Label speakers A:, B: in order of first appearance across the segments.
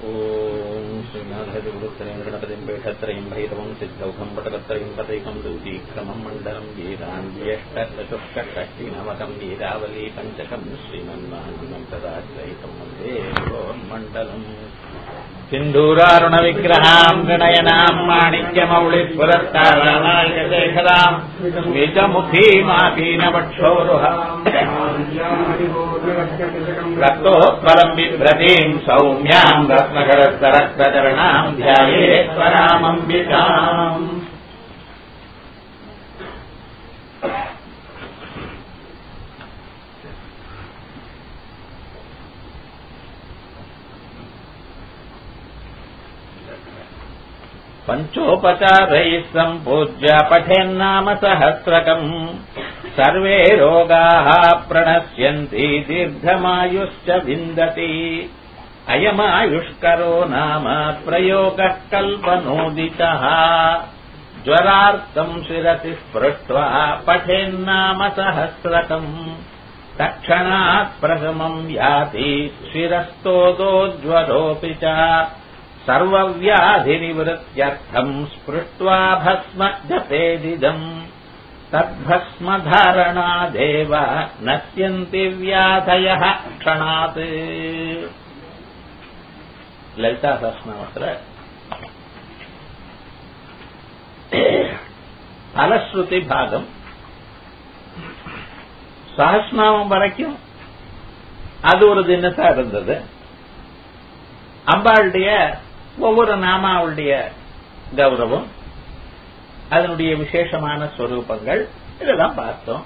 A: ॐ श्रीनाथगुरुत्तरेन्द्रगणपतिम् पेषत्रयम् भैरवम् सिद्धौघम् पटकत्रयम् पतैकम् दूतीक्रमम् मण्डलम् वीराञ्ज्येष्टशुष्कषष्टिनवकम् वीरावली पञ्चकम् श्रीमन्मानन्दम् तदाश्रयितम् वन्दे मण्डलम् सिन्धूरारुणविग्रहाम् गणयनाम् माणिक्यमौलिपुरस्तारामायशेखराम् निजमुखीमापीनवक्षोरुह रक्तोत्पलम् बिभ्रतीम् सौम्याम् रत्नगरस्तरक्तचरणाम् ध्यायेश्वरामम्बिकाम् पञ्चोपचारैः सम्पूज्य पठेन्नाम सहस्रकम् सर्वे रोगाः प्रणश्यन्ति दीर्घमायुश्च विन्दति अयमायुष्करो नाम प्रयोगः कल्पनोदितः ज्वरार्थम् शिरसि स्पृष्ट्वा पठेन्नाम सहस्रकम् तक्षणात् प्रशमम् याति शिरस्तोदोज्वरोऽपि च सर्वव्याधिनिवृत्त्यर्थम् स्पृष्ट्वा भस्म जपेदिदम् तद्भस्मधारणादेव नश्यन्ति व्याधयः क्षणात् லலிதாசாஸ்திரத்துல பலஸ்ருதி பாகம் சஹஸ்நாமம் வரைக்கும் அது ஒரு தினத்தா இருந்தது அம்பாளுடைய ஒவ்வொரு நாமாவுடைய கௌரவம் அதனுடைய விசேஷமான ஸ்வரூபங்கள் இதெல்லாம் பார்த்தோம்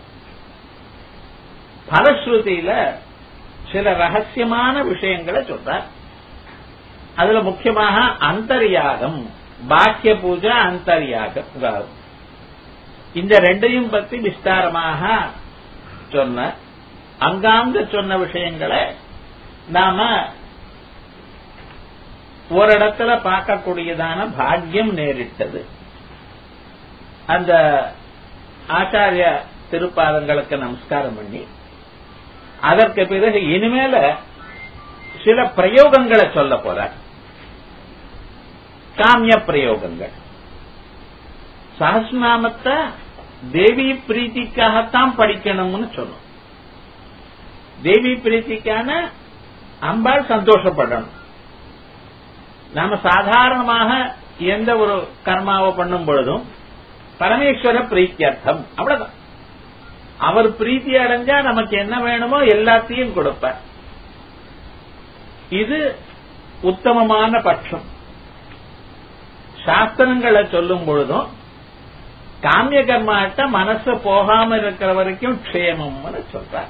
A: பலஸ்ருதியில சில ரகசியமான விஷயங்களை சொல்றார் அதுல முக்கியமாக அந்தர்யாகம் பாக்கிய பூஜை அந்தர்யாகம் இந்த ரெண்டையும் பத்தி விஸ்தாரமாக சொன்ன அங்காங்க சொன்ன விஷயங்களை நாம ஒரு இடத்துல பார்க்கக்கூடியதான பாக்கியம் நேரிட்டது அந்த ஆச்சாரிய திருப்பாதங்களுக்கு நமஸ்காரம் பண்ணி அதற்கு பிறகு இனிமேல சில பிரயோகங்களை சொல்ல போற காமிய பிரயோகங்கள் சஹஸ்நாமத்தை தேவி பிரீத்திக்காகத்தான் படிக்கணும்னு சொன்னோம் தேவி பிரீத்திக்கான அம்பாள் சந்தோஷப்படணும் நாம சாதாரணமாக எந்த ஒரு கர்மாவை பண்ணும் பொழுதும் பரமேஸ்வர பிரீத்தியர்த்தம் அவ்வளவுதான் அவர் பிரீத்தி அடைஞ்சா நமக்கு என்ன வேணுமோ எல்லாத்தையும் கொடுப்பார் இது உத்தமமான பட்சம் சாஸ்திரங்களை சொல்லும் பொழுதும் காமிய கர்மாட்ட மனசு போகாம இருக்கிற வரைக்கும் க்ஷேமம்னு சொல்றார்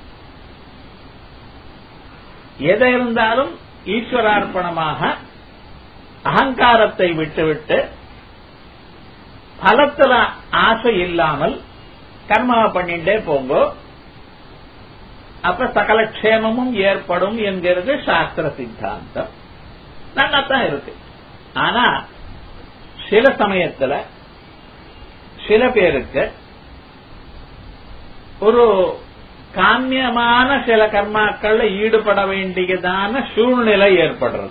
A: எதை இருந்தாலும் ஈஸ்வரார்ப்பணமாக அகங்காரத்தை விட்டுவிட்டு பலத்துல ஆசை இல்லாமல் கர்மாவை பண்ணிட்டே போங்கோ அப்ப சகல க்ஷேமமும் ஏற்படும் என்கிறது சாஸ்திர சித்தாந்தம் நல்லா தான் இருக்கு ஆனா சில சமயத்துல சில பேருக்கு ஒரு காமியமான சில கர்மாக்கள்ல ஈடுபட வேண்டியதான சூழ்நிலை ஏற்படுறது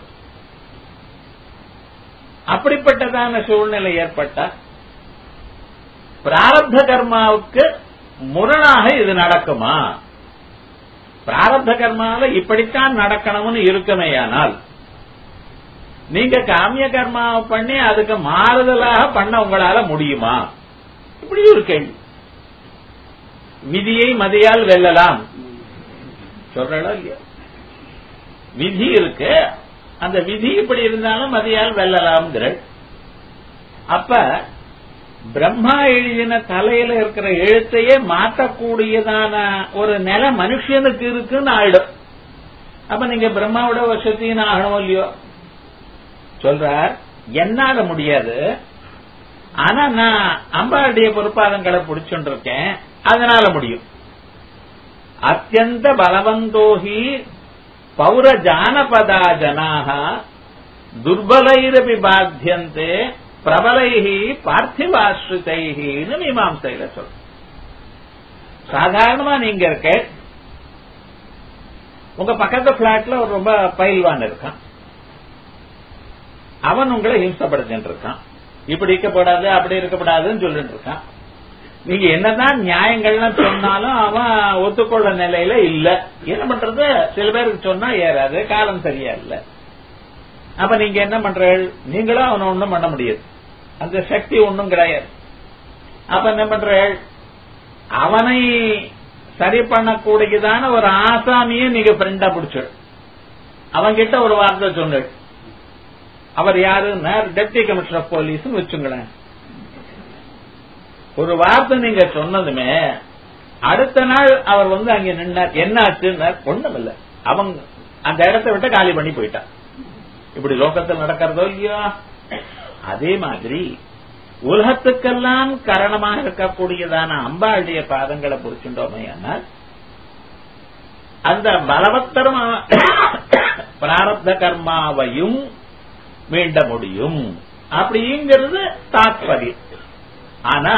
A: அப்படிப்பட்டதான சூழ்நிலை ஏற்பட்ட பிராரப்த கர்மாவுக்கு முரணாக இது நடக்குமா பிராரப்த கர்மாவில இப்படித்தான் நடக்கணும்னு இருக்குமேயானால் நீங்க காமிய கர்மாவை பண்ணி அதுக்கு மாறுதலாக பண்ண உங்களால முடியுமா இப்படி ஒரு கேள்வி விதியை மதியால் வெல்லலாம் சொல்றோ இல்லையா விதி இருக்கு அந்த விதி இப்படி இருந்தாலும் மதியால் வெல்லலாம்ங்கிற அப்ப பிரம்மா எழுதின தலையில இருக்கிற எழுத்தையே மாற்றக்கூடியதான ஒரு நில மனுஷனுக்கு இருக்குன்னு ஆயிடும் அப்ப நீங்க பிரம்மாவோட வசத்தின்னு ஆகணும் இல்லையோ சொல்றார் என்னால முடியாது ஆனா நான் அம்பாளுடைய பொறுப்பாதங்களை பிடிச்சுட்டு இருக்கேன் அதனால முடியும் அத்தியந்த பலவந்தோஹி பௌர ஜானபதா ஜனாக துர்பலைரபி பாத்தியந்தே பிரபலைஹி பார்த்திவாஸ்ருதைஹின்னு மீமாசையில சொல்ற சாதாரணமா நீங்க இருக்க உங்க பக்கத்து பிளாட்ல ஒரு ரொம்ப பயில்வான் இருக்கான் அவன் உங்களை ஹிம்சப்படுத்திட்டு இருக்கான் இப்படி இருக்கப்படாது அப்படி இருக்கப்படாதுன்னு சொல்லிட்டு இருக்கான் நீங்க என்னதான் நியாயங்கள்லாம் சொன்னாலும் அவன் ஒத்துக்கொள்ள நிலையில இல்ல என்ன பண்றது சில பேருக்கு சொன்னா ஏறாது காலம் சரியா இல்ல அப்ப நீங்க என்ன பண்றீர்கள் நீங்களும் அவனை ஒண்ணும் பண்ண முடியாது அந்த சக்தி ஒண்ணும் கிடையாது அப்ப என்ன பண்றீர்கள் அவனை சரி பண்ணக்கூடியதான ஒரு ஆசாமியை நீங்க ஃப்ரெண்டா பிடிச்சிடு அவன்கிட்ட ஒரு வார்த்தை சொன்ன அவர் யாரு டெப்டி கமிஷனர் ஆஃப் போலீஸ் வச்சுங்களேன் ஒரு வார்த்தை நீங்க சொன்னதுமே அடுத்த நாள் அவர் வந்து அங்க நின்னார் என்ன ஆச்சுன்னா ஒண்ணும் இல்ல அவங்க அந்த இடத்தை விட்டு காலி பண்ணி போயிட்டான் இப்படி லோகத்தில் நடக்கிறதோ இல்லையோ அதே மாதிரி உலகத்துக்கெல்லாம் காரணமாக இருக்கக்கூடியதான அம்பாளுடைய பாதங்களை புரிச்சுட்டோமே ஆனால் அந்த பலவத்தரமான பிராரப்த கர்மாவையும் மீண்ட முடியும் அப்படிங்கிறது தாத்பரியம் ஆனா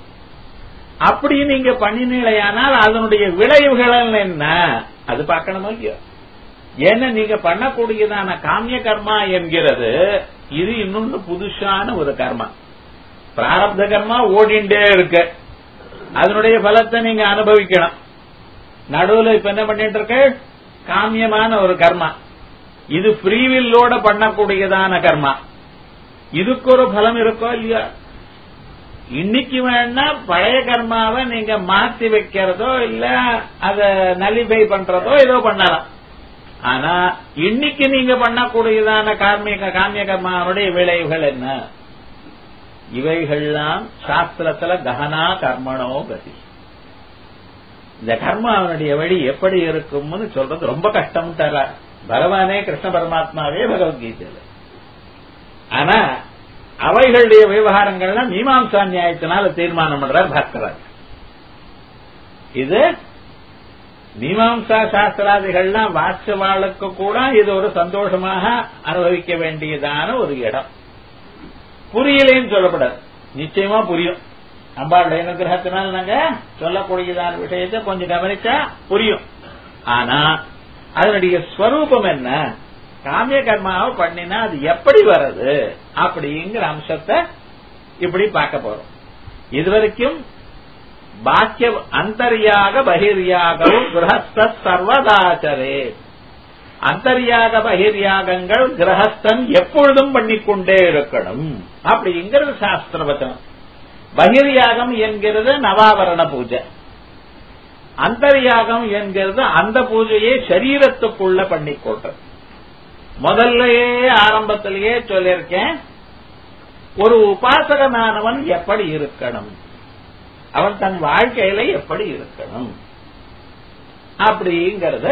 A: அப்படி நீங்க பண்ணினீழையானால் அதனுடைய விளைவுகள் என்ன அது பார்க்கணுமோ இல்லையோ ஏன்னா நீங்க பண்ணக்கூடியதான காமிய கர்மா என்கிறது இது இன்னொன்று புதுசான ஒரு கர்மா பிராரப்த கர்மா ஓடிண்டே இருக்கு அதனுடைய பலத்தை நீங்க அனுபவிக்கணும் நடுவுல இப்ப என்ன பண்ணிட்டு இருக்க காமியமான ஒரு கர்மா இது ஃப்ரீவில்லோட பண்ணக்கூடியதான கர்மா இதுக்கு ஒரு பலம் இருக்கோ இல்லையா இன்னைக்கு வேணா பழைய கர்மாவை நீங்க மாத்தி வைக்கிறதோ இல்ல அத நலிஃபை பண்றதோ ஏதோ பண்ணலாம் ஆனா இன்னைக்கு நீங்க பண்ணக்கூடியதான கார்மிக காமிய கர்மாவுடைய விளைவுகள் என்ன இவைகள்லாம் சாஸ்திரத்துல ககனா கர்மனோ கதி இந்த கர்மாவனுடைய வழி எப்படி இருக்கும்னு சொல்றது ரொம்ப கஷ்டம் தர பகவானே கிருஷ்ண பரமாத்மாவே பகவத்கீதையில ஆனா அவைகளுடைய விவகாரங்கள்லாம் மீமாம்சா நியாயத்தினால தீர்மானம் பண்றார் பாஸ்கராஜ் இது மீமாம்சா சாஸ்திராதிகள்லாம் வாட்சவாளுக்கு கூட இது ஒரு சந்தோஷமாக அனுபவிக்க வேண்டியதான ஒரு இடம் புரியலேன்னு சொல்லப்படாது நிச்சயமா புரியும் அம்பாளுடைய அனுகிரகத்தினால் நாங்க சொல்லக்கூடியதான விஷயத்தை கொஞ்சம் கவனிச்சா புரியும் ஆனா அதனுடைய ஸ்வரூபம் என்ன காமிய கர்மாவை பண்ணினா அது எப்படி வருது அப்படிங்கிற அம்சத்தை இப்படி பார்க்க போறோம் இதுவரைக்கும் பாக்கிய அந்தர்யாக பகிர்யாகவும் கிரகஸ்த சர்வதாச்சரே அந்தர்யாக பகிர்யாகங்கள் கிரகஸ்தன் எப்பொழுதும் பண்ணிக்கொண்டே இருக்கணும் அப்படிங்கிறது சாஸ்திர வச்சனம் பகிர்யாகம் என்கிறது நவாவரண பூஜை அந்தர்யாகம் என்கிறது அந்த பூஜையை சரீரத்துக்குள்ள பண்ணிக்கொள்றது முதல்லயே ஆரம்பத்திலேயே சொல்லியிருக்கேன் ஒரு உபாசகனானவன் எப்படி இருக்கணும் அவன் தன் வாழ்க்கையில எப்படி இருக்கணும் அப்படிங்கறத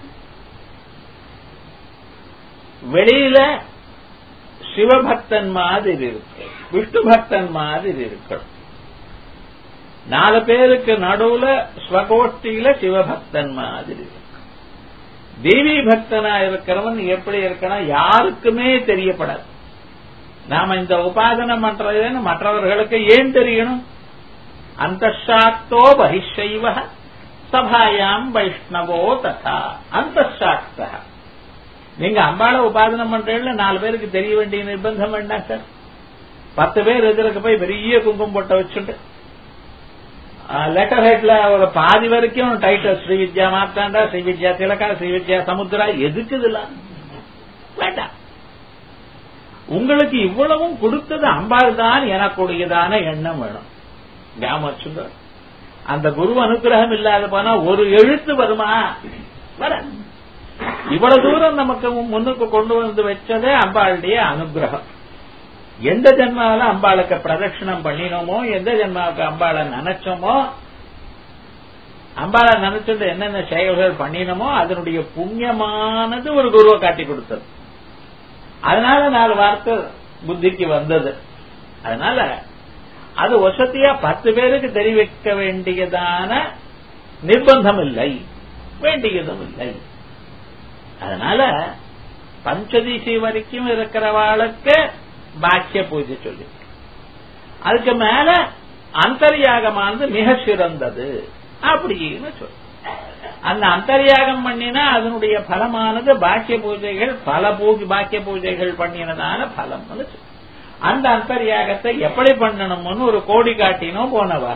A: வெளியில சிவபக்தன் மாதிரி இருக்கு விஷ்ணு பக்தன் மாதிரி இருக்கணும் நாலு பேருக்கு நடுவுல ஸ்வகோஷ்டியில சிவபக்தன் மாதிரி இருக்கு தேவி பக்தனா இருக்கிறவன் எப்படி இருக்கணும் யாருக்குமே தெரியப்படாது நாம இந்த உபாசனம் பண்றதுன்னு மற்றவர்களுக்கு ஏன் தெரியணும் அந்த சாக்தோ பகிஷைவ சபாயாம் வைஷ்ணவோ ததா அந்த நீங்க அம்பாள உபாசனம் பண்றீங்கள நாலு பேருக்கு தெரிய வேண்டிய நிர்பந்தம் வேண்டாம் சார் பத்து பேர் எதிர்க்க போய் பெரிய குங்குமம் போட்ட வச்சுட்டு லெட்டர் ஹெட்ல ஒரு பாதி வரைக்கும் டைட்டில் ஸ்ரீ வித்யா மார்த்தாண்டா ஸ்ரீ வித்யா திலகா ஸ்ரீ வித்யா சமுத்திரா எதுக்கு இதெல்லாம் வேண்டாம் உங்களுக்கு இவ்வளவும் கொடுத்தது அம்பாள் தான் எனக்குடையதான எண்ணம் வேணும் ஞாபகம் வச்சுங்க அந்த குரு அனுகிரகம் இல்லாத போனா ஒரு எழுத்து வருமா வர இவ்வளவு தூரம் நமக்கு முன்னுக்கு கொண்டு வந்து வச்சதே அம்பாளுடைய அனுகிரகம் எந்த ஜென்மாவில அம்பாளுக்கு பிரதட்சிணம் பண்ணினோமோ எந்த ஜென்மாவுக்கு அம்பாளை நினைச்சோமோ அம்பாளை நினைச்சிட்டு என்னென்ன செயல்கள் பண்ணினோமோ அதனுடைய புண்ணியமானது ஒரு குருவை காட்டி கொடுத்தது அதனால நாலு வார்த்தை புத்திக்கு வந்தது அதனால அது வசதியா பத்து பேருக்கு தெரிவிக்க வேண்டியதான நிர்பந்தம் இல்லை வேண்டியதும் இல்லை அதனால பஞ்சதிசி வரைக்கும் இருக்கிறவாளுக்கு பாக்கிய பூஜை சொல்லி அதுக்கு மேல அந்தர்யாகமானது மிக சிறந்தது அப்படின்னு சொல்லு அந்த அந்தர்யாகம் பண்ணினா அதனுடைய பலமானது பாக்கிய பூஜைகள் பல பூஜை பாக்கிய பூஜைகள் பண்ணினதான பலம் அந்த அந்தர்யாகத்தை எப்படி பண்ணணும்னு ஒரு கோடி காட்டினோம் போனவா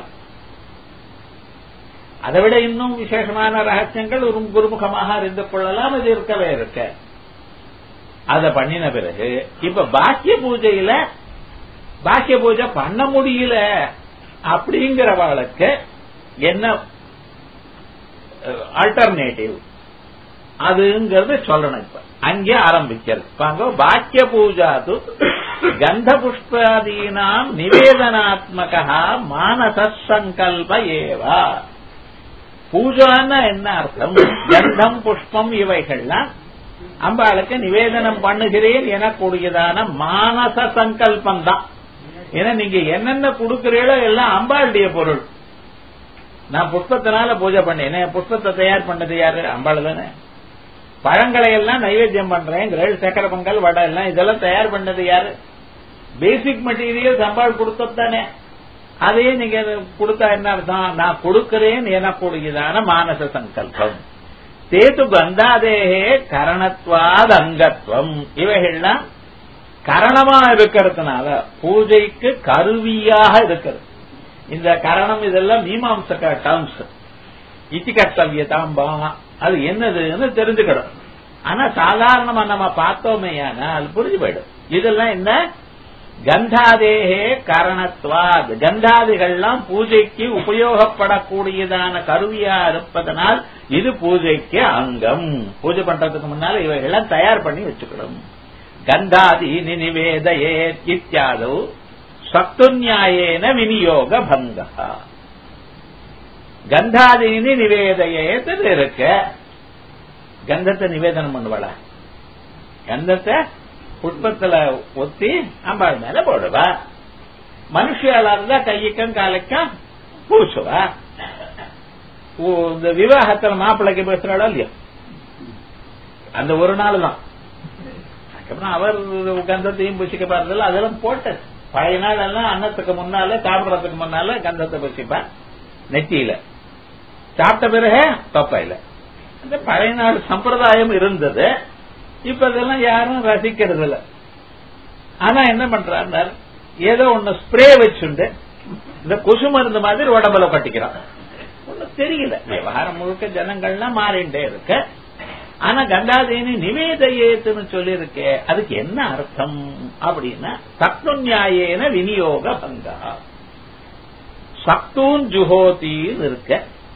A: அதை விட இன்னும் விசேஷமான ரகசியங்கள் ஒரு குருமுகமாக இருந்து கொள்ளலாம் இது இருக்கவே இருக்க அத பண்ணின பிறகு இப்ப பாக்கிய பூஜையில பாக்கிய பூஜை பண்ண முடியல அப்படிங்கிறவளுக்கு என்ன ஆல்டர்னேட்டிவ் அதுங்கிறது சொல்லணும் இப்ப அங்கே ஆரம்பிக்கிறது பாங்க பாக்கிய பூஜாது கந்த புஷ்பாதீனாம் நிவேதனாத்மகா மானச சங்கல்ப ஏவா பூஜான்னா என்ன அர்த்தம் கந்தம் புஷ்பம் இவைகள்லாம் அம்பாளுக்கு நிவேதனம் பண்ணுகிறேன் எனக்கூடியதான மானச சங்கல்பம் தான் ஏன்னா நீங்க என்னென்ன கொடுக்கிறீங்களோ எல்லாம் அம்பாளுடைய பொருள் நான் புஷ்பத்தினால பூஜை பண்ணேன் புஷ்பத்தை தயார் பண்ணது யாரு அம்பாள் தானே பழங்களை எல்லாம் நைவேத்தியம் பண்றேன் சக்கர பொங்கல் வடை எல்லாம் இதெல்லாம் தயார் பண்ணது யாரு பேசிக் மெட்டீரியல் அம்பாள் கொடுத்தானே அதையே நீங்க கொடுத்தா என்ன அர்த்தம் நான் கொடுக்கிறேன் எனக்கூடியதான மானச சங்கல்பம் சேது கந்தாதேகே கரணத்வாத் அங்கத்துவம் இவைகள்லாம் கரணமா இருக்கிறதுனால பூஜைக்கு கருவியாக இருக்கிறது இந்த கரணம் இதெல்லாம் மீமாம்சக டேர்ம்ஸ் இத்தி கர்த்தவியதாம்பா அது என்னதுன்னு தெரிஞ்சுக்கணும் ஆனா சாதாரணமா நம்ம பார்த்தோமே அது புரிஞ்சு போயிடும் இதெல்லாம் என்ன கந்தாதேகே காரணத்வாத் கந்தாதிகள்லாம் பூஜைக்கு உபயோகப்படக்கூடியதான கருவியா இருப்பதனால் இது பூஜைக்கு அங்கம் பூஜை பண்றதுக்கு முன்னால இவைகள்லாம் தயார் பண்ணி வச்சுக்கணும் கந்தாதி நிவேதையே இத்தியாதோ சத்துநியாயேன விநியோக பங்க கந்தாதீனி நிவேதையேத்து இருக்க கந்தத்தை நிவேதனம் பண்ணுவாள கந்தத்தை புஷ்பத்துல ஒத்தி அம்பாள் மேல போடுவா மனுஷியாளா இருந்தா கையக்கம் காலைக்கும் பூசுவா இந்த விவாகத்துல மாப்பிள்ளைக்கு பேசுறாளோ இல்லையா அந்த ஒரு நாள் தான் அதுக்கப்புறம் அவர் கந்தத்தையும் பூசிக்க பாருதில்ல அதெல்லாம் போட்டது பழைய நாள் எல்லாம் அன்னத்துக்கு முன்னால சாப்பிடறதுக்கு முன்னால கந்தத்தை பூசிப்பா நெத்தியில சாப்பிட்ட பிறகு தொப்பையில இந்த பழைய நாள் சம்பிரதாயம் இருந்தது இப்ப இதெல்லாம் யாரும் ரசிக்கிறது இல்ல ஆனா என்ன பண்றார் ஏதோ ஒண்ணு ஸ்ப்ரே வச்சுண்டு இந்த கொசு மருந்து மாதிரி உடம்புல கட்டிக்கிறான் ஒன்னும் தெரியல விவகாரம் முழுக்க ஜனங்கள்லாம் மாறிண்டே இருக்கு ஆனா கங்காதேனி நிவேதையேத்துன்னு சொல்லியிருக்கே அதுக்கு என்ன அர்த்தம் அப்படின்னா சக்துநியாயேன விநியோக பங்கா சக்தூன் ஜுஹோத்தின்னு இருக்க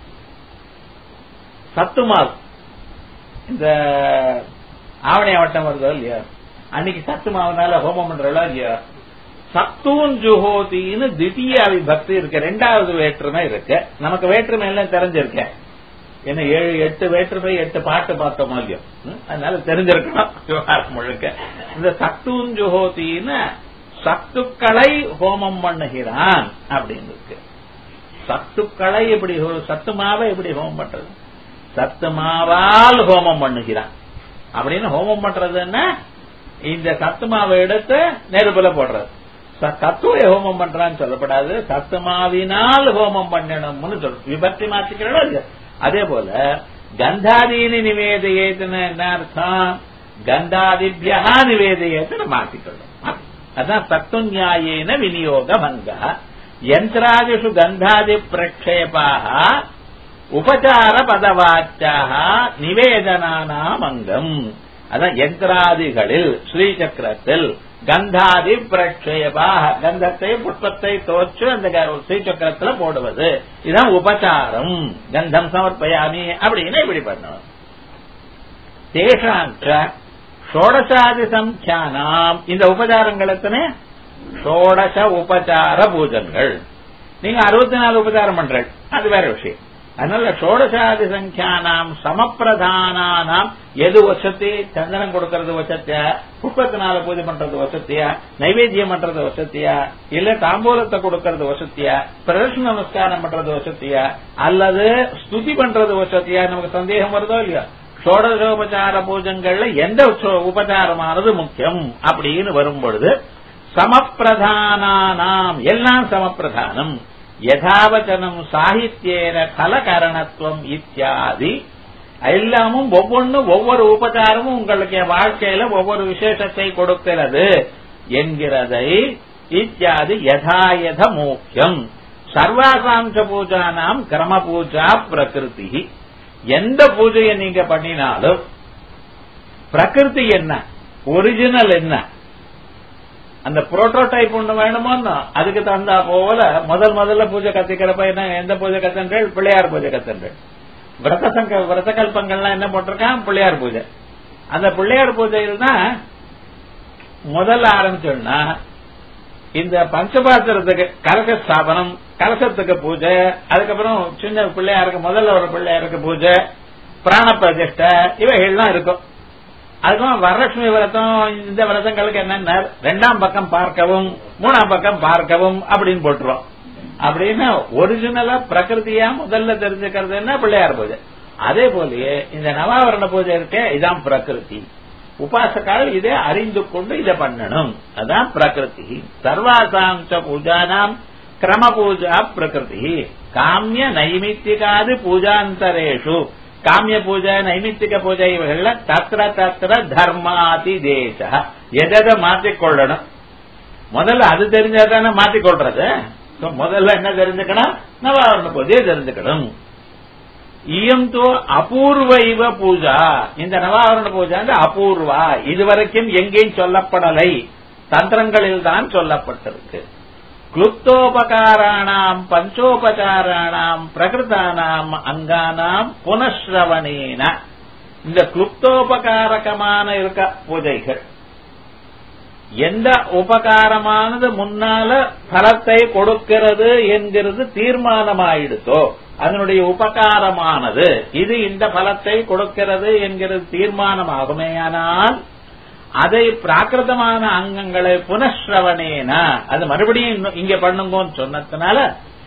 A: சத்துமால் இந்த ஆவணி வட்டம் வருதோ இல்லையா அன்னைக்கு சத்து மாவுனால ஹோமம் பண்றோம் இல்லையா சத்தூன் ஜுஹோதின்னு தித்திய விபக்தி இருக்கு ரெண்டாவது வேற்றுமை இருக்கு நமக்கு வேற்றுமை எல்லாம் தெரிஞ்சிருக்க என்ன ஏழு எட்டு வேற்றுமை எட்டு பாட்டு பார்த்தோம் இல்லையோ அதனால தெரிஞ்சிருக்கணும் விவகாரம் முழுக்க இந்த சத்தூன் ஜுஹோதின்னு சத்துக்களை ஹோமம் பண்ணுகிறான் அப்படின்னு இருக்கு சத்துக்களை எப்படி சத்து மாவை எப்படி ஹோமம் பண்றது சத்து மாவால் ஹோமம் பண்ணுகிறான் அப்படின்னு ஹோமம் பண்றதுன்னா இந்த சத்து மாவை எடுத்து நெருப்புல போடுறது தத்துவ ஹோமம் பண்றான்னு சொல்லப்படாது சத்து மாவினால் ஹோமம் பண்ணணும்னு சொல்றோம் விபக்தி மாத்திக்கிறோம் இல்லையா அதே போல கந்தாதீனி நிவேதையேத்துன்னு என்ன அர்த்தம் கந்தாதிபியா நிவேதையேத்துன்னு மாத்திக்கணும் அதான் தத்துவநியாயேன விநியோக பங்க யந்திராதிஷு கந்தாதி பிரக்ஷேபாக உபச்சார பதவாச்சாக நிவேதனானாம் அங்கம் அதான் யந்திராதிகளில் ஸ்ரீசக்கரத்தில் கந்தாதி பிரக்ஷேபாக கந்தத்தை புஷ்பத்தை தோற்று அந்த ஸ்ரீசக்கரத்துல போடுவது இதுதான் உபச்சாரம் கந்தம் சமர்ப்பயாமி அப்படின்னு இப்படி பண்ணணும் தேஷாங்க ஷோடசாதி சம்யானாம் இந்த உபச்சாரங்களுக்குன்னு ஷோடச உபச்சார பூஜங்கள் நீங்க அறுபத்தி நாலு உபச்சாரம் பண்றீங்க அது வேற விஷயம் அதனால ஷோடசாதி சங்கியானாம் சமப்பிரதானாம் எது வசதி சந்தனம் கொடுக்கறது வசத்தியா புஷ்பத்தினால பூஜை பண்றது வசத்தியா நைவேத்தியம் பண்றது வசத்தியா இல்ல தாம்பூலத்தை கொடுக்கறது வசத்தியா பிரதர்ஷன நமஸ்காரம் பண்றது வசத்தியா அல்லது ஸ்துதி பண்றது வசத்தியா நமக்கு சந்தேகம் வருதோ இல்லையா ஷோடசோபச்சார பூஜங்கள்ல எந்த உபச்சாரமானது முக்கியம் அப்படின்னு வரும் பொழுது சமப்பிரதானாம் எல்லாம் சமப்பிரதானம் யதாவச்சனம் சாகித்யேன கலகரணத்துவம் இத்தியாதி எல்லாமும் ஒவ்வொன்றும் ஒவ்வொரு உபச்சாரமும் உங்களுக்கு வாழ்க்கையில ஒவ்வொரு விசேஷத்தை கொடுக்கிறது என்கிறதை இத்தியாதி யதாயத முக்கியம் சர்வாசாந்த பூஜானாம் கிரம பூஜா பிரகிருதி எந்த பூஜையை நீங்க பண்ணினாலும் பிரகிருதி என்ன ஒரிஜினல் என்ன அந்த புரோட்டோடைப் ஒண்ணு வேணுமோன்னு அதுக்கு தந்தா போல முதல் முதல்ல பூஜை கத்திக்கிறப்ப என்ன எந்த பூஜை கத்தன்றேள் பிள்ளையார் பூஜை கத்தன்றேள் விரத சங்க விரத கல்பங்கள்லாம் என்ன போட்டிருக்கான் பிள்ளையார் பூஜை அந்த பிள்ளையார் பூஜையில் தான் முதல்ல ஆரம்பிச்சோம்னா இந்த பஞ்சபாத்திரத்துக்கு கலச ஸ்தாபனம் கலசத்துக்கு பூஜை அதுக்கப்புறம் சின்ன பிள்ளையாருக்கு முதல்ல ஒரு பிள்ளையாருக்கு பூஜை பிராண பிரதிஷ்டை இவைகள்லாம் இருக்கும் அதுக்கும் வரலட்சுமி விரதம் இந்த விரதங்களுக்கு என்னென்ன ரெண்டாம் பக்கம் பார்க்கவும் மூணாம் பக்கம் பார்க்கவும் அப்படின்னு போட்டுருவோம் அப்படின்னு ஒரிஜினலா பிரகிருதியா முதல்ல தெரிஞ்சுக்கிறது என்ன பிள்ளையார் பூஜை அதே போலயே இந்த நவாவரண பூஜை இருக்கே இதான் பிரகிருதி உபாசக்கால் இதை அறிந்து கொண்டு இதை பண்ணணும் அதான் பிரகிருதி சர்வாசாந்த பூஜானாம் கிரம பூஜா பிரகிருதி காமிய நைமித்திகாது பூஜாந்தரேஷு காமிய பூஜை நைமித்திக பூஜை இவைகள்ல தத்திர தத்திர தர்மாதி தேச எதை மாற்றிக்கொள்ளணும் முதல்ல அது தெரிஞ்சாதானே மாற்றிக்கொள்றது முதல்ல என்ன தெரிஞ்சுக்கணும் நவாவரண பூஜையை தெரிஞ்சுக்கணும் இயம் தோ அபூர்வ இவ பூஜா இந்த நவாவரண பூஜா அபூர்வா இதுவரைக்கும் எங்கேயும் சொல்லப்படலை தந்திரங்களில் தான் சொல்லப்பட்டிருக்கு கிளுப்தோபகாராணாம் பஞ்சோபச்சாராணாம் பிரகிருதானாம் அங்கானாம் புனஸ்ரவணேன இந்த கிளுப்தோபகாரகமான இருக்க பூஜைகள் எந்த உபகாரமானது முன்னால பலத்தை கொடுக்கிறது என்கிறது தீர்மானமாயிடுதோ அதனுடைய உபகாரமானது இது இந்த பலத்தை கொடுக்கிறது என்கிறது தீர்மானமாகுமேயானால் அதை பிராகிருதமான அங்கங்களை புனஸ்ரவணேன அது மறுபடியும் இங்க பண்ணுங்கன்னு சொன்னதுனால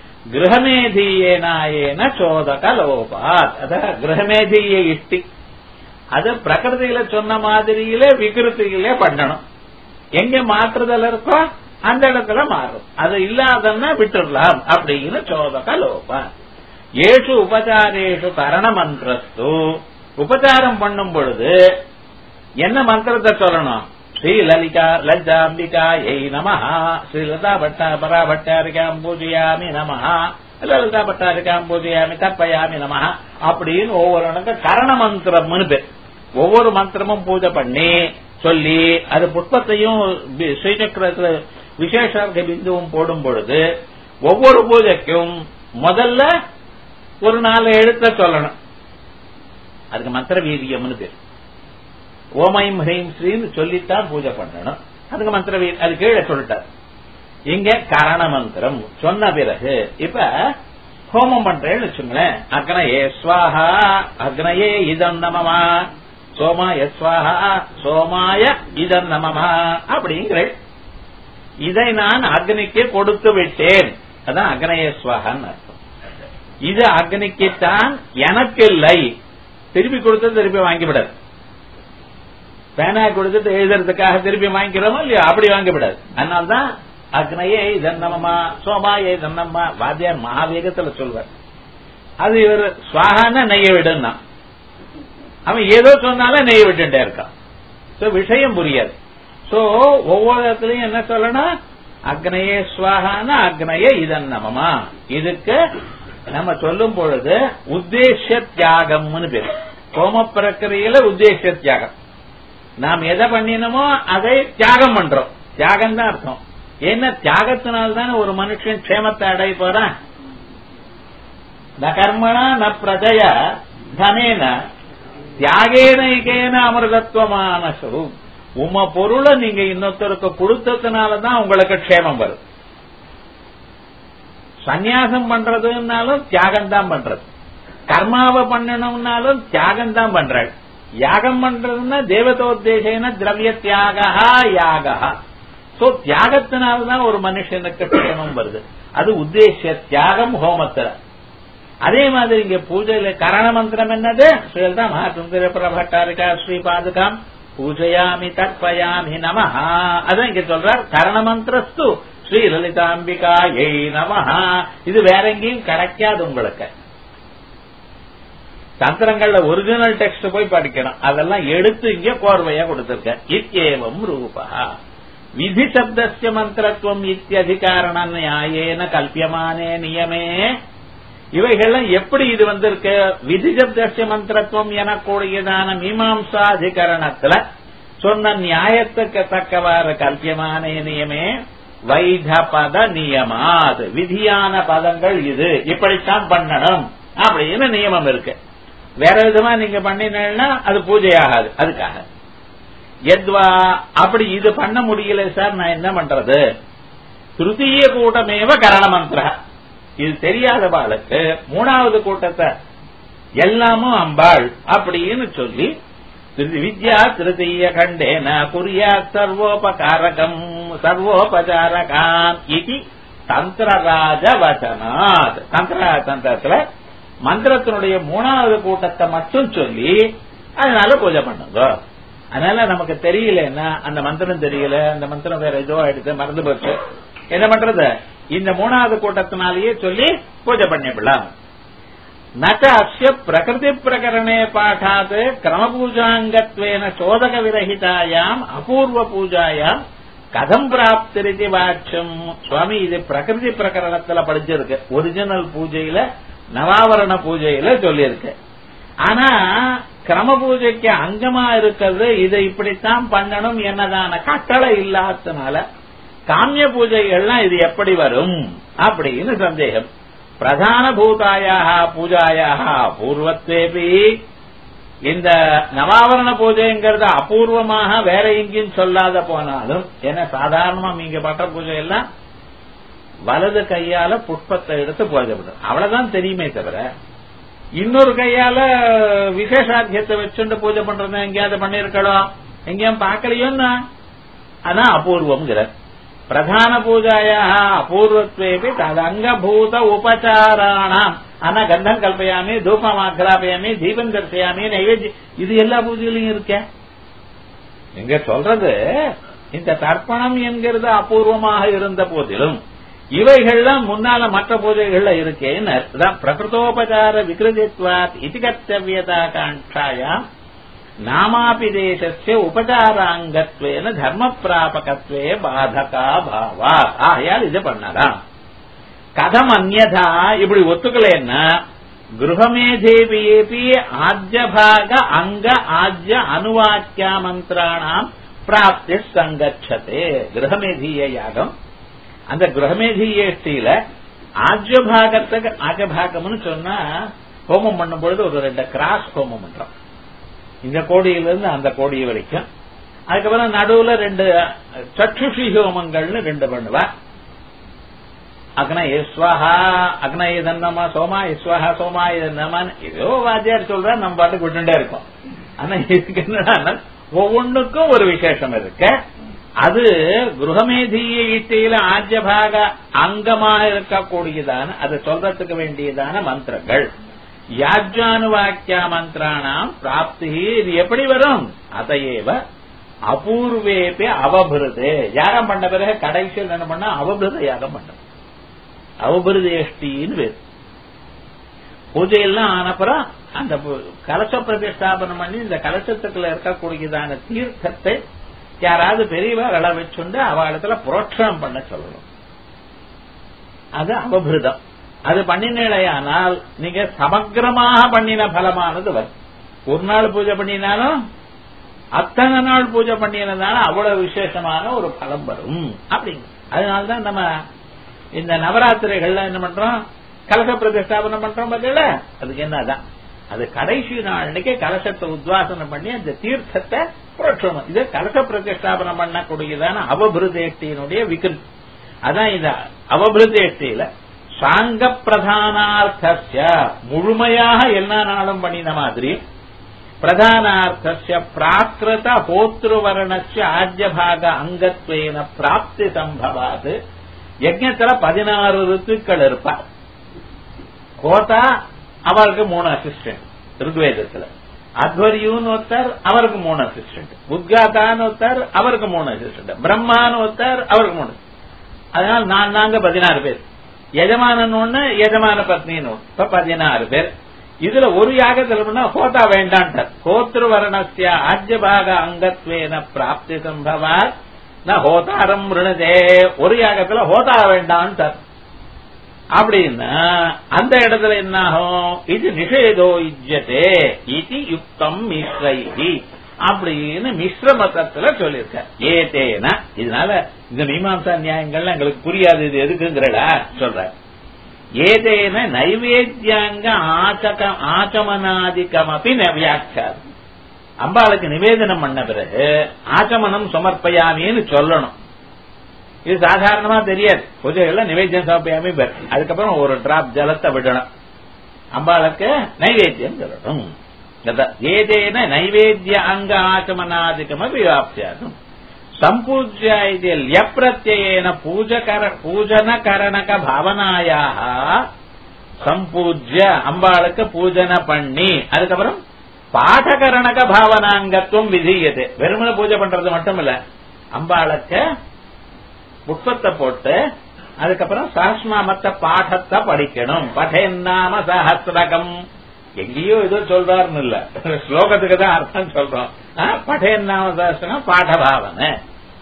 A: கிரகமேதீயேனாயேன சோதக லோபாத் அத கிரகமேதீய இஷ்டி அது பிரகிருதியில சொன்ன மாதிரியில விகிருத்தியில பண்ணணும் எங்க மாற்றுதல் இருக்கோ அந்த இடத்துல மாறும் அது இல்லாதன்னா விட்டுடலாம் அப்படின்னு சோதக லோபாத் ஏஷு உபச்சாரேஷு கரண மந்திரஸ்து உபச்சாரம் பண்ணும் பொழுது என்ன மந்திரத்தை சொல்லணும் ஸ்ரீ லலிதா லஜ்ஜாம்பிகா எய் நமஹா ஸ்ரீ லதா பட்டா பரா பட்டாரிகாம் பூஜையாமி நமஹா லலிதா பட்டாரிகாம் பூஜையாமி தப்பயாமி நமஹா அப்படின்னு ஒவ்வொரு கரண மந்திரம்னு பேர் ஒவ்வொரு மந்திரமும் பூஜை பண்ணி சொல்லி அது புஷ்பத்தையும் ஸ்ரீசக்கரத்துல விசேஷார்த்த பிந்துவும் போடும் பொழுது ஒவ்வொரு பூஜைக்கும் முதல்ல ஒரு நாலு எழுத்த சொல்லணும் அதுக்கு மந்திர வீரியம்னு பேர் ஓமைம் ஹ்ரீம் ஸ்ரீன்னு சொல்லித்தான் பூஜை பண்ணணும் அதுக்கு மந்திர வீ அது கீழே சொல்லிட்டார் இங்க கரண மந்திரம் சொன்ன பிறகு இப்ப ஹோமம் பண்றேன்னு வச்சுங்களேன் அக்னயே ஸ்வாஹா அக்னயே இதம் நமமா சோமாய ஸ்வாஹா சோமாய இதம் நமமா அப்படிங்கிற இதை நான் அக்னிக்கு கொடுத்து விட்டேன் அதான் அக்னய ஸ்வாகான்னு அர்த்தம் இது அக்னிக்குத்தான் எனக்கு இல்லை திருப்பி கொடுத்து திருப்பி வாங்கிவிடாது பேனா கொடுத்துட்டு எழுதுறதுக்காக திருப்பி வாங்கிக்கிறோமோ இல்லையா அப்படி வாங்கிவிடாது அதனால்தான் அக்னையே இதன்னமமா சோமாயே இதன்னம்மா வாத்தியார் மகாவேகத்துல சொல்வார் அது இவர் சுவாகான நெய்ய விடுன்னா அவன் ஏதோ சொன்னாலும் நெய்ய விட்டுட்டே இருக்கான் சோ விஷயம் புரியாது சோ ஒவ்வொரு இடத்துலயும் என்ன சொல்லணும் அக்னையே சுவாகான அக்னையே இதன்னமமா இதுக்கு நம்ம சொல்லும் பொழுது உத்தேச தியாகம்னு பேர் ஹோம பிரக்கிரியில உத்தேச தியாகம் நாம் எதை பண்ணினோமோ அதை தியாகம் பண்றோம் தியாகம் தான் அர்த்தம் ஏன்னா தியாகத்தினால்தானே ஒரு மனுஷன் க்ஷேமத்தை அடைய போறான் ந கர்மணா ந பிரஜய தனேன தியாகேனைகேன அமிர்தத்துவமானசு உம பொருளை நீங்க இன்னொருத்தருக்கு கொடுத்ததுனாலதான் உங்களுக்கு க்ஷேமம் வரும் சந்நியாசம் பண்றதுனாலும் தியாகம் தான் பண்றது கர்மாவை பண்ணணும்னாலும் தியாகம் தான் பண்றாள் யாகம் பண்றதுன்னா தேவதோத்தேசேன திரவிய தியாக யாக சோ தியாகத்தினால்தான் ஒரு மனுஷனுக்கு க்ஷேமம் வருது அது உத்தேச தியாகம் ஹோமத்துல அதே மாதிரி இங்க பூஜையில கரண மந்திரம் என்னது ஸ்ரீலதா மகாசுந்தர பிரபட்டாரிகா ஸ்ரீ பாதுகாம் பூஜையாமி தற்பயாமி நமஹா அதான் இங்க சொல்றார் கரண மந்திரஸ்து ஸ்ரீ லலிதாம்பிகா எய் நமஹா இது வேற எங்கேயும் கிடைக்காது உங்களுக்கு தந்திரங்கள்ல ஒரிஜினல் டெக்ஸ்ட் போய் படிக்கணும் அதெல்லாம் எடுத்து இங்க கோர்வையா கொடுத்திருக்க இத்யேவம் ரூபா விதி சப்தஸ்ய மந்திரத்துவம் இத்தியதிகாரண நியாயேன கல்பியமானே நியமே இவைகள்லாம் எப்படி இது வந்திருக்கு விதி சப்தஸ்ய மந்திரத்துவம் எனக்கூடியதான மீமாம்சா அதிகரணத்துல சொன்ன நியாயத்துக்கு தக்கவாறு கல்பியமானே நியமே வைத பத நியமாது விதியான பதங்கள் இது இப்படித்தான் பண்ணணும் அப்படின்னு நியமம் இருக்கு வேற விதமா நீங்க பண்ணினா அது பூஜை ஆகாது அதுக்காக எத்வா அப்படி இது பண்ண முடியல சார் நான் என்ன பண்றது திருத்தீய கூட்டமேவ கரண மந்திர இது தெரியாத பாளுக்கு மூணாவது கூட்டத்தை எல்லாமும் அம்பாள் அப்படின்னு சொல்லி வித்யா திருத்தீய கண்டேன குறியா சர்வோபகாரகம் சர்வோபசாரகாம் இது தந்திரராஜ வச்சனாத் தந்திரராஜ தந்திரத்துல மந்திரத்தினுடைய மூணாவது கூட்டத்தை மட்டும் சொல்லி அதனால பூஜை பண்ணுங்க அதனால நமக்கு தெரியலன்னா அந்த மந்திரம் தெரியல அந்த மந்திரம் வேற ஏதோ ஆயிடுச்சு மறந்து போச்சு என்ன பண்றது இந்த மூணாவது கூட்டத்தினாலேயே சொல்லி பூஜை பண்ணிவிடலாம் நச்ச அஸ்ய பிரகிருதி பிரகரணே பாடாத் கிரமபூஜாங்கத்வேன சோதக விரகிதாயாம் அபூர்வ பூஜாயாம் கதம் பிராப்திரிதி வாட்சம் சுவாமி இது பிரகிருதி பிரகரணத்துல படிச்சிருக்கு ஒரிஜினல் பூஜையில நவாவரண பூஜையில சொல்லியிருக்கு ஆனா கிரம பூஜைக்கு அங்கமா இருக்கிறது இதை இப்படித்தான் பண்ணணும் என்னதான கட்டளை இல்லாதனால காமிய பூஜைகள்லாம் இது எப்படி வரும் அப்படின்னு சந்தேகம் பிரதான பூதாயாக பூஜாயாக அபூர்வத்தேபி இந்த நவாவரண பூஜைங்கிறது அபூர்வமாக வேற எங்கேயும் சொல்லாத போனாலும் ஏன்னா சாதாரணமா நீங்க பண்ற பூஜை எல்லாம் வலது கையால புஷ்பத்தை எடுத்து பூஜை பண்றது அவ்வளவுதான் தெரியுமே தவிர இன்னொரு கையால விசேஷாத்தியத்தை வச்சுட்டு பூஜை பண்றது எங்கேயாவது பண்ணிருக்கலாம் எங்கேயும் பார்க்கலையோன்னா அதான் அபூர்வம்ங்கிற பிரதான பூஜாயா அபூர்வத்வேபி ததங்கபூத உபச்சாராணாம் ஆனா கந்தம் கல்பயாமி தூபம் ஆக்ராபயாமி தீபம் தரிசையாமி நைவேத்தியம் இது எல்லா பூஜையிலையும் இருக்க இங்க சொல்றது இந்த தர்ப்பணம் என்கிறது அபூர்வமாக இருந்த போதிலும் இவைகள்லாம் முன்னால மற்ற பூஜைகள்ல இருக்கேன்னு பிரகிருதோபச்சார விகிருதித்வாத் இது கர்த்தவியதா காங்காயாம் நாமாபி தேசஸ்ய உபச்சாராங்கத்வேன தர்ம பிராபகத்வே பாதகா பாவா ஆகையால் இது பண்ணலாம் கதம் அந்நதா இப்படி ஒத்துக்கலன்னா கிருஹமேதேபியேபி ஆஜ்யபாக அங்க ஆஜ்ய அனுவாக்கியா மந்திராணாம் பிராப்தி சங்கச்சதே கிரகமேதீய யாகம் அந்த கிரகமேதீயஷ்டியில ஆஜ்யபாகத்துக்கு ஆஜபாகம்னு சொன்னா ஹோமம் பண்ணும் பொழுது ஒரு ரெண்டு கிராஸ் ஹோமம் பண்றோம் இந்த கோடியிலிருந்து அந்த கோடி வரைக்கும் அதுக்கப்புறம் நடுவுல ரெண்டு சற்றுஷி ஹோமங்கள்னு ரெண்டு பண்ணுவா அக்ன இஸ்வஹா அக்ன இதன்னமா சோமா இஸ்வஹா சோமா இதன்னமான்னு ஏதோ வாத்தியார் சொல்ற நம்ம பாட்டுக்கு விட்டுட்டே இருக்கோம் ஆனா இதுக்கு என்னன்னா ஒவ்வொன்றுக்கும் ஒரு விசேஷம் இருக்கு அது குருகமேதீய ஈட்டையில ஆஜ்யபாக அங்கமா இருக்கக்கூடியதான அதை சொல்றதுக்கு வேண்டியதான மந்திரங்கள் யாஜ்யானுவாக்கியா மந்திரானாம் பிராப்தி இது எப்படி வரும் அதையேவ அபூர்வேபி அவபிருது யாகம் பண்ண பிறகு கடைசியில் என்ன பண்ணா அவபிருத யாகம் பண்ண அவபிருதேஷ்டின்னு பேர் பூஜையெல்லாம் ஆனப்புறம் அந்த கலச பிரதிஷ்டாபனம் பண்ணி இந்த கலசத்துக்குள்ள இருக்கக்கூடியதான தீர்த்தத்தை யாராவது பெரியவர் அள வச்சுண்டு அவளிடத்துல புரோட்சணம் பண்ண சொல்லணும் அது அவபிருதம் அது பண்ணினேலையானால் நீங்க சமக்கிரமாக பண்ணின பலமானது வரும் ஒரு நாள் பூஜை பண்ணினாலும் அத்தனை நாள் பூஜை பண்ணினதால அவ்வளவு விசேஷமான ஒரு பலம் வரும் அப்படிங்க அதனால்தான் நம்ம இந்த நவராத்திரிகள்ல என்ன பண்றோம் கலச பிரதிஷ்டாபனம் பண்றோம் பார்த்தீங்களா அதுக்கு என்னதான் அது கடைசி நாளைக்கு கலசத்தை உத்வாசனம் பண்ணி அந்த தீர்த்தத்தை புரட்சணும் இது கலச பிரதிஷ்டாபனம் பண்ணக்கூடியதான அவபிருதேஷ்டியினுடைய விகிருதி அதான் இந்த அவபிருதேஷ்டியில சாங்க பிரதானார்த்தஸ்ய முழுமையாக எல்லா நாளும் பண்ணின மாதிரி பிரதானார்த்தஸ்ய பிராகிருத ஹோத்ருவரணஸ்ய ஆஜ்யபாக அங்கத்வேன பிராப்தி சம்பவாது யஜ்யத்துல பதினாறு ரித்துக்கள் இருப்பார் கோதா அவருக்கு மூணு அசிஸ்டன்ட் ருக்வேதத்துல அத்வரியூன்னு ஒருத்தர் அவருக்கு மூணு அசிஸ்டன்ட் உத்காதான்னு ஒருத்தர் அவருக்கு மூணு அசிஸ்டன்ட் பிரம்மான்னு ஒருத்தர் அவருக்கு மூணு அதனால நான் நாங்க பதினாறு பேர் எஜமானன் ஒண்ணு எஜமான பத்னின்னு ஒண்ணு இப்ப பதினாறு பேர் இதுல ஒரு யாகத்துல பண்ணா ஹோதா வேண்டான்ட்டார் கோத்திருவரணஸ்ய ஆஜ்யபாக அங்கத்வேன பிராப்தி சம்பவாத் ந ஹோதாரம் ருணதே ஒரு யாகத்துல ஹோதா வேண்டான்ட்டார் அப்படின்னா அந்த இடத்துல என்ன ஆகும் இது நிஷேதோ இஜ்யதே இது யுக்தம் மிஸ்ரைஹி அப்படின்னு மிஸ்ர மதத்துல சொல்லியிருக்க ஏதேன இதனால இந்த மீமாம்சா நியாயங்கள்லாம் எங்களுக்கு புரியாது இது எதுக்குங்கிறடா சொல்ற ஏதேன நைவேத்தியாங்க ஆச்சக ஆச்சமனாதிகமபி வியாக்கியாது அம்பாளுக்கு நிவேதனம் பண்ண பிறகு ஆச்சமனம் சமர்ப்பயாமின்னு சொல்லணும் இது சாதாரணமா தெரியாது பூஜைகள்ல நிவேத்தியம் சமர்ப்பயாமி பேர் அதுக்கப்புறம் ஒரு டிராப் ஜலத்தை விடணும் அம்பாளுக்கு நைவேத்தியம் சொல்லணும் ஏதேன நைவேத்திய அங்க ஆச்சமனாதிகமபி வியாப்தியாகும் சம்பூஜ்ய இது லியப்பிரத்யேன பூஜகர பூஜன கரணக பாவனாயாக சம்பூஜ்ய அம்பாளுக்கு பூஜனை பண்ணி அதுக்கப்புறம் பாடகரணக பாவனாங்கத்துவம் விதியது வெறுமனை பூஜை பண்றது மட்டும் இல்ல அம்பாளுக்கு புஷ்பத்தை போட்டு அதுக்கப்புறம் சஹஸ்நாமத்த பாடத்தை படிக்கணும் படேன்னாம சஹசிரகம் எங்கேயோ ஏதோ சொல்றாருன்னு இல்ல ஸ்லோகத்துக்கு தான் அர்த்தம் சொல்றோம் படேன்னாம சஹசிரகம் பாடபாவனை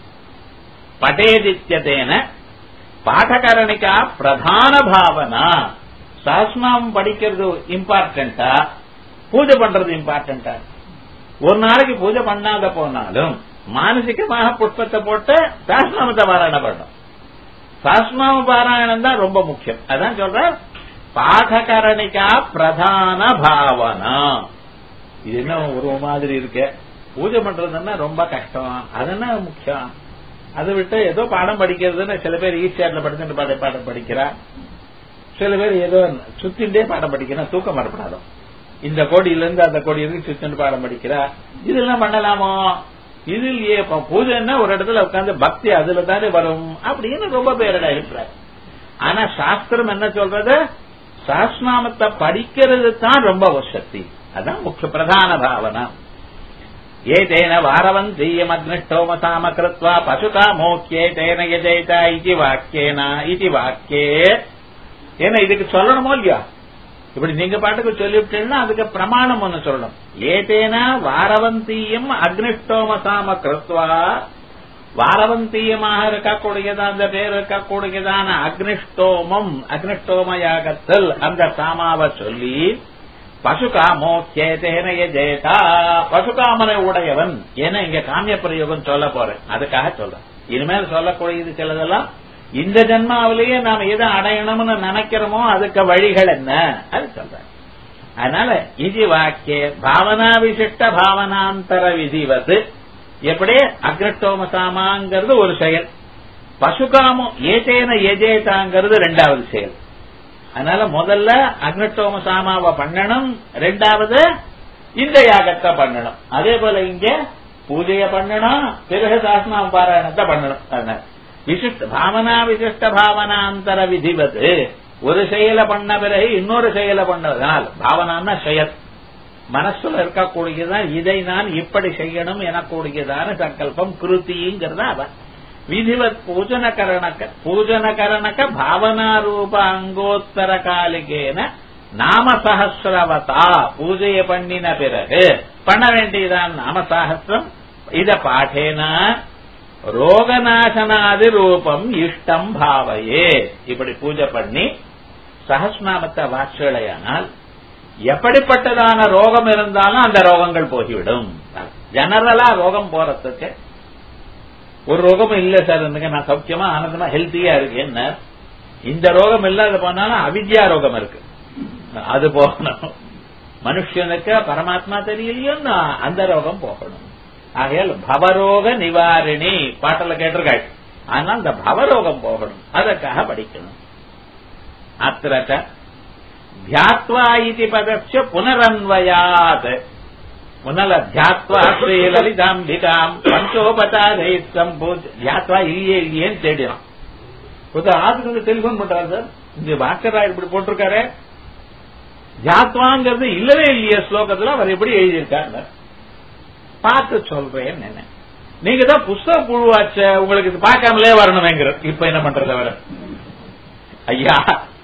A: பட்டேதித்யதேன பாடகரணிக்கா பிரதான பாவனா சஹஸ்நாமம் படிக்கிறது இம்பார்ட்டண்டா பூஜை பண்றது இம்பார்ட்டண்டா ஒரு நாளைக்கு பூஜை பண்ணாத போனாலும் மானசிகமாக புஷ்பத்தை போட்டு சாஸ்நாமத்தை பாராயணம் பண்ணும் சாஸ்நாம பாராயணம் தான் ரொம்ப முக்கியம் அதான் சொல்ற பாடகரணிக்கா பிரதான பாவனா இது என்ன ஒரு மாதிரி இருக்கு பூஜை பண்றதுன்னா ரொம்ப கஷ்டம் அதுன்னா முக்கியம் அதை விட்டு ஏதோ பாடம் படிக்கிறதுன்னு சில பேர் ஈஸியாட்ல படிச்சுட்டு பாட பாடம் படிக்கிறா சில பேர் ஏதோ சுத்திண்டே பாடம் படிக்கிறா தூக்கம் வரப்படாதும் இந்த கோடியில இருந்து அந்த கோடி இருந்து சுத்திண்டு பாடம் படிக்கிறா இதெல்லாம் பண்ணலாமோ இதில் பூஜைன்னா ஒரு இடத்துல உட்காந்து பக்தி அதுல தானே வரும் அப்படின்னு ரொம்ப பேரோட இருக்கிறார் ஆனா சாஸ்திரம் என்ன சொல்றது சாஸ்நாமத்தை படிக்கிறது தான் ரொம்ப சக்தி அதான் முக்கிய பிரதான பாவனா ஏதேன வாரவந்தீயமக்னிஷ்டோமசாம கிருத்வா பசுகா மோக்கியேதேன யஜேதா இது வாக்கியேனா இது வாக்கியே ஏன்னா இதுக்கு சொல்லணுமோ இல்லையா இப்படி நீங்க பாட்டுக்கு சொல்லிவிட்டீங்கன்னா அதுக்கு பிரமாணம் ஒண்ணு சொல்லணும் ஏதேனா வாரவந்தீயம் அக்னிஷ்டோமசாம கிருத்வா வாரவந்தீயமாக இருக்கக்கூடியதான் அந்த பேர் இருக்கக்கூடியதான அக்னிஷ்டோமம் அக்னிஷ்டோம யாகத்தில் அந்த சாமாவை சொல்லி பசுகாமோ சேதேன ஜெயதா பசுகாமனை உடையவன் ஏன்னா இங்க காமிய பிரயோகம் சொல்ல போறேன் அதுக்காக சொல்றேன் இனிமேல் சொல்லக்கூடியது சிலதெல்லாம் இந்த ஜென்மாவிலேயே நாம எதை அடையணும்னு நினைக்கிறோமோ அதுக்கு வழிகள் என்ன அது சொல்றேன் அதனால இது வாக்கிய பாவனா விசிஷ்ட பாவனாந்தர விதிவது எப்படி அக்ரட்டோம சாமாங்கிறது ஒரு செயல் பசுகாமம் ஏதேன எஜேதாங்கிறது ரெண்டாவது செயல் அதனால முதல்ல அக்னட்டோம சாமாவை பண்ணணும் ரெண்டாவது இந்த யாகத்தை பண்ணணும் அதே போல இங்க பூஜைய பண்ணணும் பிறகு சாஸ்திரம் பாராயணத்தை பண்ணணும் அதனால விசிஷ்ட பாவனா விசிஷ்ட பாவனாந்தர விதிவது ஒரு செயலை பண்ண பிறகு இன்னொரு செயலை பண்ணதால் பாவனான்னா செயல் மனசுல இருக்கக்கூடியதான் இதை நான் இப்படி செய்யணும் எனக்கூடியதான சங்கல்பம் கிருத்திங்கிறத அவன் விதிவத் பூஜனகரணக்க பூஜனகரணக்க பாவனாரூப அங்கோத்தர காலிகேன நாம சஹசிரவதா பூஜைய பண்ணின பிறகு பண்ண வேண்டியதான் நாம சஹசிரம் இத பாட்டேன ரோகநாசனாதி ரூபம் இஷ்டம் பாவையே இப்படி பூஜை பண்ணி சஹஸ்நாமத்தை வாட்சலையானால் எப்படிப்பட்டதான ரோகம் இருந்தாலும் அந்த ரோகங்கள் போய்விடும் ஜெனரலா ரோகம் போறதுக்கு ஒரு ரோகமும் இல்ல சார் இருந்துங்க நான் சௌக்கியமா ஆனந்தமா ஹெல்த்தியா இருக்கேன் இந்த ரோகம் இல்லாத போனாலும் அவித்யா ரோகம் இருக்கு அது போகணும் மனுஷனுக்கு பரமாத்மா தெரியலையோன்னா அந்த ரோகம் போகணும் ஆகையால் பவரோக நிவாரணி பாட்டில கேட்டிருக்காள் ஆனா அந்த பவரோகம் போகணும் அதற்காக படிக்கணும் அத்திரச்ச தியாத்வா இது பதச்ச புனரன்வயாத் புனல தியாத்வா ஸ்ரீ லலிதாம்பிகாம் பஞ்சோபதாரை சம்பூஜ் தியாத்வா இல்லையே இல்லையேன்னு தேடினான் புது ஆத்துக்கு வந்து டெலிபோன் பண்றாரு சார் இந்த பாஸ்கரா இப்படி போட்டிருக்காரு தியாத்வாங்கிறது இல்லவே இல்லையே ஸ்லோகத்துல அவர் எப்படி எழுதியிருக்காரு பார்த்து சொல்றேன் என்ன நீங்க தான் புஸ்தக புழுவாச்ச உங்களுக்கு இது பார்க்காமலே வரணுமேங்கிற இப்ப என்ன பண்றது அவர் ஐயா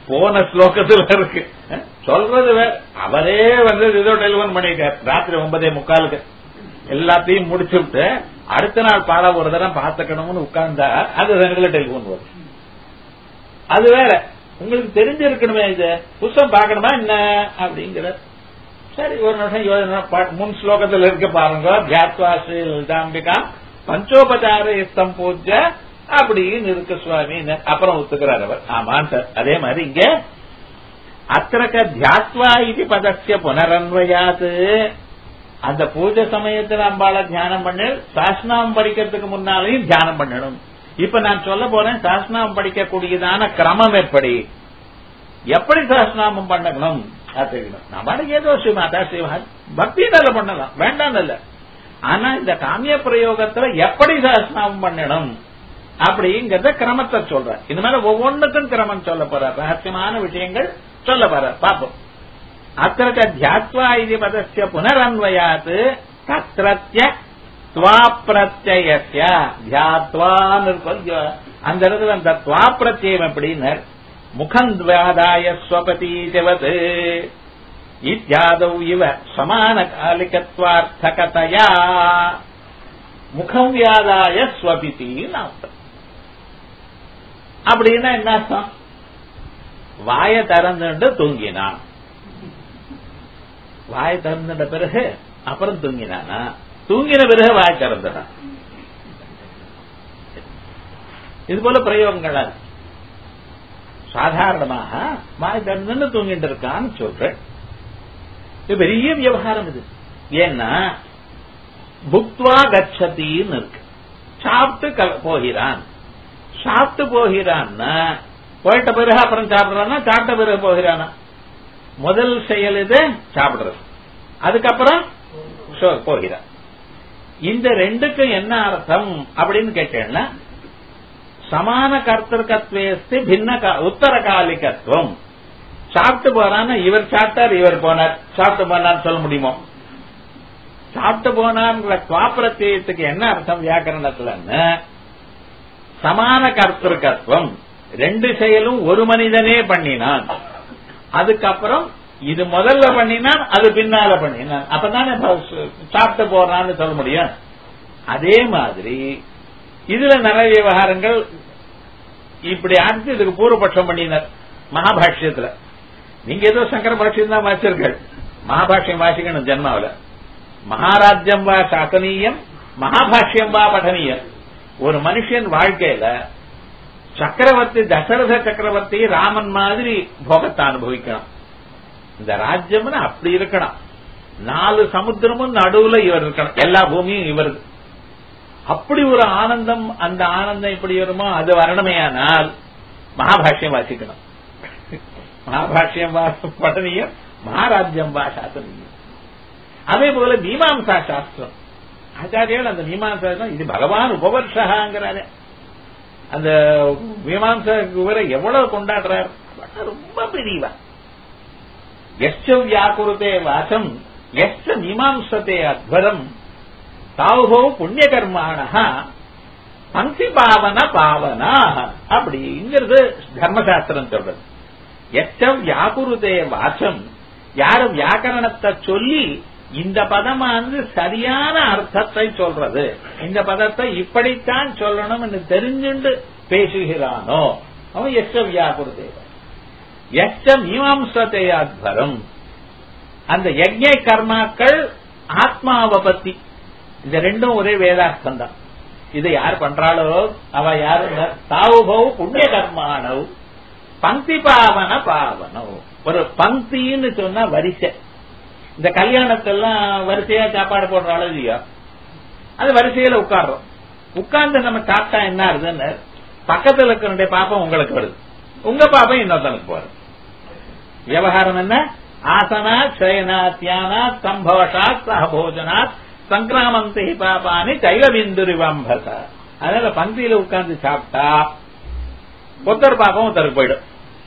A: போன ஸ்லோகத்துல இருக்கு அஹ், சொல்றது வேற அவரே வந்து ஏதோ டெலிபோன் பண்ணிருக்காரு ராத்திரி ஒன்பதே முக்காலுக்கு எல்லாத்தையும் முடிச்சுட்டு அடுத்த நாள் பாட ஒரு தரம் பார்த்துக்கணும்னு உட்கார்ந்தா அது ரெண்டுல டெலிபோன் வரும் அது வேற உங்களுக்கு தெரிஞ்சிருக்கணுமே இது புஸ்தகம் பார்க்கணுமா என்ன அப்படிங்கிற சரி ஒரு நிமிஷம் யோசனை ப- முன் ஸ்லோகத்தில் இருக்க பாருங்க தியாத்வாசி லலிதாம்பிகா பஞ்சோபச்சார இஸ்தம் பூஜ அப்படின்னு இருக்கு சுவாமி அப்புறம் ஒத்துக்கிறார் அவர் ஆமான் சார் அதே மாதிரி இங்க அத்திரக்க தியாத்வா இது பதஸ்ய புனரன்வயாத்து அந்த பூஜை சமயத்துல அம்பாள தியானம் பண்ணு சாஸ்நாமம் படிக்கிறதுக்கு முன்னாலையும் தியானம் பண்ணணும் இப்ப நான் சொல்ல போறேன் சாஸ்நாமம் படிக்கக்கூடியதான கிரமம் எப்படி எப்படி சாஸ்நாமம் பண்ணணும் அது தெரியணும் நான் பாட்டுக்கு ஏதோ ஸ்ரீமாதா ஸ்ரீமஹன் பக்தி நல்ல பண்ணலாம் வேண்டாம் இல்ல ஆனா இந்த காமிய பிரயோகத்துல எப்படி சாஸ்நாமம் பண்ணணும் அப்படிங்கறத கிரமத்தை சொல்ற இந்த மேல ஒவ்வொன்றுக்கும் கிரமம் சொல்ல போறார் ரகசியமான விஷயங்கள் சொல்ல போறார் பாப்போம் அத்திரக தியாத்வா இது பதஸ்ய புனரன்வயாத் தத்ரத்ய துவா பிரத்யய தியாத்வான்னு இருக்கும் இல்லையோ, அந்த இடத்துல அந்த துவா பிரத்யம் எப்படின்னு முகந்த்வாதாய ஸ்வபதி ஜவத் இத்தியாதௌ இவ சமான காலிகத்வார்த்தகதையா முகம் வியாதாய ஸ்வபித்தின்னு அர்த்தம் அப்படின்னா என்ன அர்த்தம் வாய திறந்துட்டு தூங்கினான் வாய் திறந்துட்ட பிறகு அப்புறம் தூங்கினானா தூங்கின பிறகு வாய் திறந்துட்டான் இது போல பிரயோகங்களா இருக்கு. சாதாரணமாக வாய் திறந்துன்னு தூங்கிட்டு இருக்கான்னு சொல்றேன் இது பெரிய விவகாரம் இது ஏன்னா புக்துவா கச்சத்தின்னு இருக்கு சாப்பிட்டு க- போகிறான் சாப்பிட்டு போகிறான்னா போயிட்ட பிறகு அப்புறம் சாப்பிடுறானா சாப்பிட்ட பிறகு போகிறானா முதல் செயல் இது சாப்பிடுறது அதுக்கப்புறம் சோ- போகிறான் இந்த ரெண்டுக்கும் என்ன அர்த்தம் அப்படின்னு கேட்டேன்னா சமான கர்த்தர்கத்வேஸ்தி பின்ன கா- உத்தர காலிகத்துவம் சாப்பிட்டு போறான்னு இவர் சாப்பிட்டார் இவர் போனார் சாப்பிட்டு போனார் சொல்ல முடியுமோ சாப்பிட்டு போனாங்கிற துவாப்பிரத்தியத்துக்கு என்ன அர்த்தம் வியாக்கரணத்துலன்னு சமான கர்த்தர்கத்துவம் ரெண்டு செயலும் ஒரு மனிதனே பண்ணினான் அதுக்கப்புறம் இது முதல்ல பண்ணினான் அது பின்னால பண்ணினான் அப்பதானே ப- சாப்பிட்டு போறான்னு சொல்ல முடியும் அதே மாதிரி இதுல நிறைய விவகாரங்கள் இப்படி அடுத்து இதுக்கு பூர்வபட்சம் பண்ணினார் மகாபாஷ்யத்துல நீங்க ஏதோ சங்கர பாஷ்யம் தான் வாசிச்சிருக்கள் மகாபாஷ்யம் வாசிக்கணும் ஜென்மாவில மகாராஜ்யம் வா சாசனீயம் மகாபாஷ்யம் வா பఠனீயம் ஒரு மனுஷன் வாழ்க்கையில சக்கரவர்த்தி தசரத சக்கரவர்த்தி ராமன் மாதிரி போகத்தை அனுபவிக்கணும் இந்த ராஜ்யம்னு அப்படி இருக்கணும் நாலு சமுத்திரமும் நடுவுல இவர் இருக்கணும் எல்லா பூமியும் இவருக்கு அப்படி ஒரு ஆனந்தம் அந்த ஆனந்தம் எப்படி வருமோ அது வரணுமேயானால் மகாபாஷ்யம் வாசிக்கணும் மகாபாஷ்யம் வா- பఠனீயம் மகாராஜ்யம் வா சாசனீயம் அதே போல மீமாம்சா சாஸ்திரம் ஆச்சாரியர்கள் அந்த மீமாம்சா சாஸ்திரம், இது பகவான் உபவர்ஷகாங்கிறாரு அந்த மீமாம்சா இவரை எவ்வளவு கொண்டாடுறார் ரொம்ப பிரிவா எச்ச வியாக்குருத்தே வாசம் எச்ச மீமாம்சத்தே அத்வரம் தாவுகோ புண்ணியகர்மாணா பங்கி பாவன பாவனா அப்படிங்கிறது தர்மசாஸ்திரம் சொல்றது எச்ச வியாக்குருதே வாசம் யாரு வியாக்கரணத்தை சொல்லி இந்த பதமானது சரியான அர்த்தத்தை சொல்றது இந்த பதத்தை இப்படித்தான் சொல்லணும்னு தெரிஞ்சுண்டு பேசுகிறானோ அவன் எச்ச வியாக்குருதே எச்ச மீமாம்சத்தை அத்வரம் அந்த யஜ்ஞ கர்மாக்கள் ஆத்மாவை பத்தி இந்த ரெண்டும் ஒரே வேதார்த்தம் தான் இதை யார் பண்றாளோ அவ யாரு தாவுபவ் புண்ணிய கர்மானவ் பங்கி பாவன பாவனவ் ஒரு பங்கின்னு சொன்னா வரிசை இந்த கல்யாணத்தெல்லாம் வரிசையா சாப்பாடு போடுறாளோ இல்லையா அது வரிசையில உட்கார்றோம் உட்கார்ந்து நம்ம சாப்பிட்டா என்ன ஆகுதுன்னு பக்கத்துல இருக்கிற பாப்பம் உங்களுக்கு வருது உங்க பாப்பம் இன்னொருத்தனுக்கு போறது விவகாரம் என்ன ஆசனாத் சயனாத் தியானாத் சம்பவஷாத் சகபோஜனாத் சங்கிராமந்தி பாபானி தைலபிந்துரிவம்பச அதனால பந்தியில உட்கார்ந்து சாப்பிட்டா ஒருத்தர் பாப்பம் ஒருத்தருக்கு போயிடும்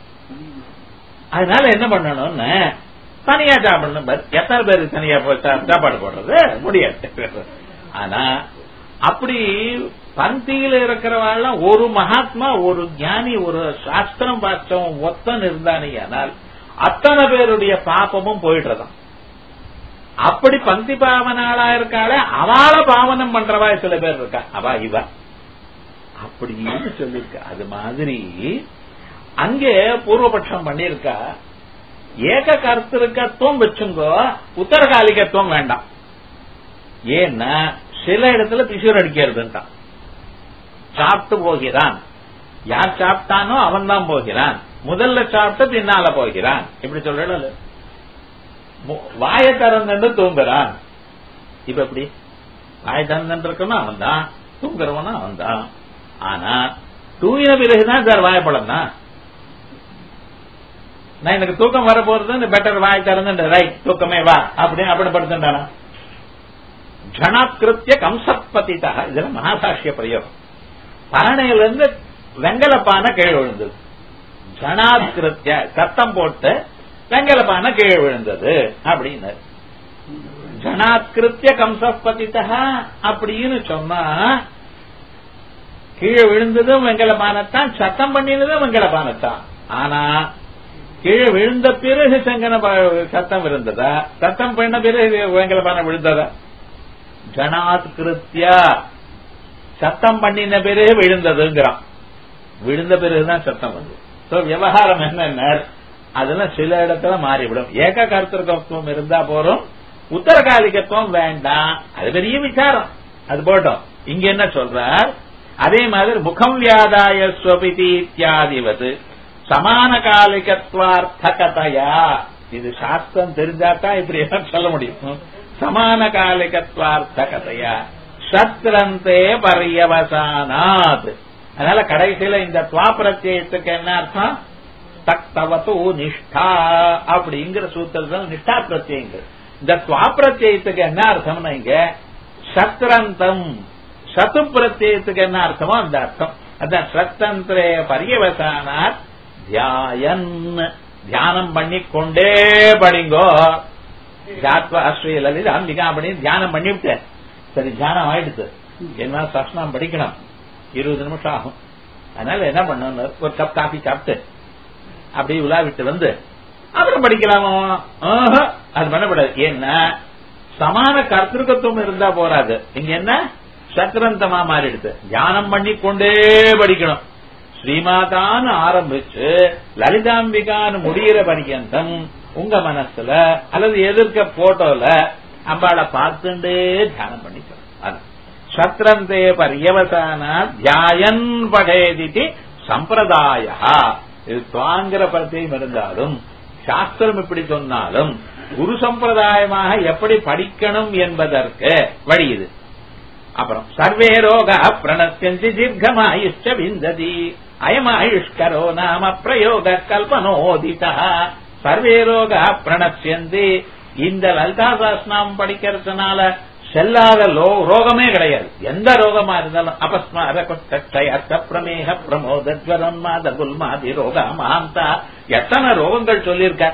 A: அதனால என்ன பண்ணணும்னு தனியா சாப்பிடணும் பாரு. எத்தனை பேருக்கு தனியா போய் சா- சாப்பாடு போடுறது முடியாது ஆனா அப்படி பந்தியில இருக்கிறவாள் ஒரு மகாத்மா ஒரு ஞானி ஒரு சாஸ்திரம் பார்த்தவன் ஒத்தன் இருந்தானே ஆனால் அத்தனை பேருடைய பாப்பமும் போயிடுறதாம் அப்படி பந்தி பாவனாளா இருக்காளே அவள பாவனம் பண்றவா சில பேர் இருக்கா அவா இவ அப்படின்னு சொல்லியிருக்க அது மாதிரி அங்கே பூர்வபட்சம் பண்ணிருக்கா ஏக கருத்திருக்கத்துவம் வச்சுங்கோ உத்தரகாலிகத்துவம் வேண்டாம் ஏன்னா சில இடத்துல பிசுர் அடிக்கிறதுன்ட்டான் சாப்பிட்டு போகிறான் யார் சாப்பிட்டானோ அவன் தான் போகிறான் முதல்ல சாப்பிட்டு பின்னால போகிறான் இப்படி சொல்ற வாய திறந்து தூங்குறான் இப்ப எப்படி வாய திறந்து இருக்கணும் அவன் தான் தூங்குறவனும் அவன் தான் ஆனா தூங்கின பிறகுதான் சார் வாயப்படம் தான் நான் எனக்கு தூக்கம் வர போறது பெட்டர் வாய் திறந்து ரைட் தூக்கமே வா அப்படின்னு அப்படி படுத்துட்டானா ஜனாத்கிருத்திய கம்சப்பதிதா இதுல மகாசாட்சிய பிரயோகம் பரணையிலிருந்து வெங்கலப்பான கீழ் விழுந்தது ஜனாத்கிருத்திய சத்தம் போட்டு வெங்கலப்பான கீழ் விழுந்தது அப்படின்னு ஜனாத்கிருத்திய கம்சப்பதிதா அப்படின்னு சொன்னா கீழே விழுந்ததும் வெங்கலப்பானத்தான் சத்தம் பண்ணினதும் வெங்கலப்பானத்தான் ஆனா கீழே விழுந்த பிறகு சங்கன சத்தம் இருந்ததா சத்தம் பண்ண பிறகு வெங்கலப்பான விழுந்ததா ஜனாத் கிருத்தியா சத்தம் பண்ணின பிறகு விழுந்ததுங்கிறான் விழுந்த பிறகுதான் சத்தம் வந்து சோ விவகாரம் என்னென்ன அதெல்லாம் சில இடத்துல மாறிவிடும் ஏக கருத்திருக்கத்துவம் இருந்தா போறோம் உத்தரகாலிகத்துவம் வேண்டாம் அது பெரிய விசாரம் அது போட்டோம் இங்க என்ன சொல்றார் அதே மாதிரி முகம் வியாதாய ஸ்வபிதி இத்தியாதிவது சமான காலிகத்வார்த்தகதையா இது சாஸ்திரம் தெரிஞ்சாதான் இப்படி எல்லாம் சொல்ல முடியும் சமான காலிகத்வார்த்தகதையா சத்ரந்தே பரியவசானாத் அதனால கடைசியில இந்த துவா பிரத்யத்துக்கு என்ன அர்த்தம் தக்தவத்து நிஷ்டா அப்படிங்கிற சூத்திரத்தில் நிஷ்டா பிரத்யங்கள் இந்த துவா பிரத்யத்துக்கு என்ன அர்த்தம்னா இங்க சத்ரந்தம் சத்து பிரத்யத்துக்கு என்ன அர்த்தமோ அந்த அர்த்தம் அதான் சத்தந்திரே பரியவசானாத் தியாயன் தியானம் பண்ணி கொண்டே படிங்கோ ஜாத்வா அஸ்ரீ லலிதா அம்பிகா அப்படின்னு தியானம் பண்ணிவிட்டேன் சரி தியானம் ஆயிடுச்சு என்ன சஸ்னாம் படிக்கணும் இருபது நிமிஷம் ஆகும் அதனால என்ன பண்ணணும் ஒரு கப் காஃபி சாப்பிட்டு அப்படியே உலாவிட்டு வந்து அப்புறம் படிக்கலாமோ அது பண்ணக்கூடாது ஏன்னா சமான கர்த்திருக்கத்துவம் இருந்தா போறாது இங்க என்ன சக்கரந்தமா மாறிடுது தியானம் பண்ணி கொண்டே படிக்கணும் ஸ்ரீமாதான்னு ஆரம்பிச்சு லலிதாம்பிகான்னு முடிகிற பரியந்தம் உங்க மனசுல அல்லது எதிர்க்க போட்டோல அம்பாளை பார்த்துட்டே தியானம் பண்ணிக்கணும் சத்ரந்தே பரியவசான தியாயன் படேதிதி சம்பிரதாய இது துவாங்கிற பிரத்தியம் இருந்தாலும் சாஸ்திரம் இப்படி சொன்னாலும் குரு சம்பிரதாயமாக எப்படி படிக்கணும் என்பதற்கு வழி இது அப்புறம் சர்வே ரோக பிரணத்தியந்தி தீர்க்கமாயுஷ்ட விந்ததி அயமாயுஷ்கரோ நாம பிரயோக கல்பனோதிதா சர்வே ரோக பிரணத்தியந்தி இந்த லலிதா சாஸ்திரம் படிக்கிறதுனால செல்லாத ரோகமே கிடையாது எந்த ரோகமா இருந்தாலும் அபஸ்மார கொட்டய பிரமேக பிரமோத ஜுவரன்மாத குல்மாதி ரோக மகாந்தா எத்தனை ரோகங்கள் சொல்லியிருக்க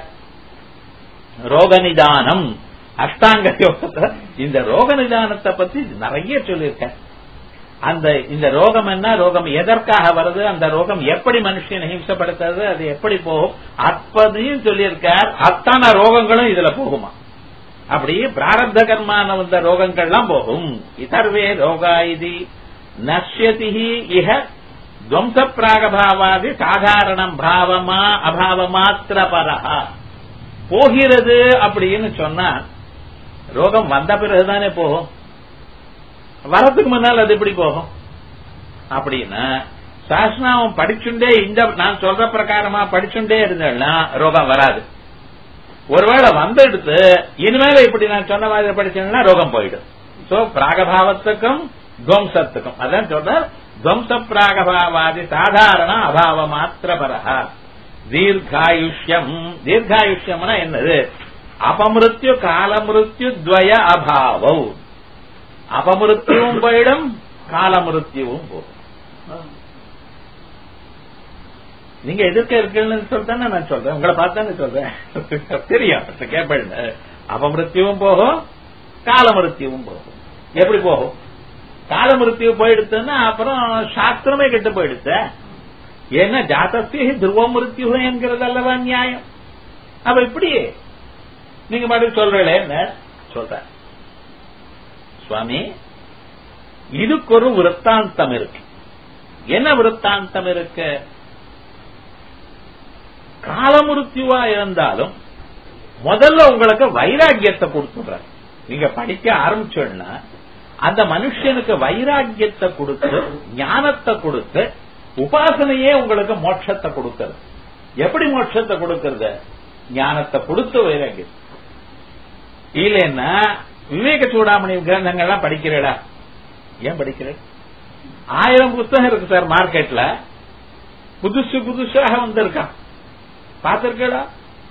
A: ரோக நிதானம் அஷ்டாங்க யோகத்தை இந்த ரோக நிதானத்தை பத்தி நிறைய சொல்லியிருக்கேன் அந்த இந்த ரோகம் என்ன ரோகம் எதற்காக வருது அந்த ரோகம் எப்படி மனுஷன் ஹிம்சப்படுத்துறது அது எப்படி போகும் அப்பதையும் சொல்லியிருக்கார் அத்தனை ரோகங்களும் இதுல போகுமா அப்படி பிராரப்த கர்மான வந்த ரோகங்கள்லாம் போகும் இதர்வே ரோகா இது நஷ்யதி இஹ துவம்ச பிராகபாவாதி சாதாரணம் பாவமா அபாவ மாத்திர பரஹா போகிறது அப்படின்னு சொன்னா ரோகம் வந்த பிறகுதானே போகும் வரத்துக்கு முன்னால் அது எப்படி போகும் அப்படின்னா சாஸ்திரம் படிச்சுண்டே இந்த நான் சொல்ற பிரகாரமா படிச்சுண்டே இருந்தேன்னா ரோகம் வராது ஒருவேளை வந்துடுத்து இனிமேல இப்படி நான் சொன்ன மாதிரி படிச்சேன்னா ரோகம் போயிடும் சோ பிராகபாவத்துக்கும் துவம்சத்துக்கும் அதான் சொல்ற துவம்ச பிராகபாவாதி சாதாரண அபாவ மாத்திர பரஹா தீர்காயுஷ்யம் தீர்காயுஷ்யம்னா என்னது அபமிருத்யு காலமிருத்யு துவய அபாவம் அபமிருத்தியும் போயிடும் காலமிருத்தியும் போகும் நீங்க எதிர்க்க இருக்கீங்கன்னு சொல்லிட்டானே நான் சொல்றேன் உங்களை பார்த்தானே சொல்றேன் தெரியும் கேட்பேன் அபமிருத்தியும் போகும் காலமிருத்தியும் போகும் எப்படி போகும் காலமிருத்தியு போயிடுத்துன்னா அப்புறம் சாஸ்திரமே கெட்டு போயிடுத்த ஏன்னா ஜாத்தஸ்தி துருவ மிருத்யு என்கிறது அல்லவா நியாயம் அப்ப இப்படி நீங்க மட்டும் சொல்றேன் சொல்ற சுவாமி இதுக்கு ஒரு விற்த்தாந்தம் இருக்கு என்ன விற்த்தாந்தம் இருக்கு காலமுருத்தியுவா இருந்தாலும் முதல்ல உங்களுக்கு வைராக்கியத்தை கொடுத்துடுற நீங்க படிக்க ஆரம்பிச்சோன்னா அந்த மனுஷனுக்கு வைராக்கியத்தை கொடுத்து ஞானத்தை கொடுத்து உபாசனையே உங்களுக்கு மோட்சத்தை கொடுக்கிறது எப்படி மோட்சத்தை கொடுக்கறது ஞானத்தை கொடுத்து வைராக்கியம் இல்லைன்னா விவேக சூடாமணி கிரந்தங்கள்லாம் படிக்கிறடா ஏன் படிக்கிறேன் ஆயிரம் புத்தகம் இருக்கு சார் மார்க்கெட்ல புதுசு புதுசாக வந்திருக்கான் பார்த்திருக்கா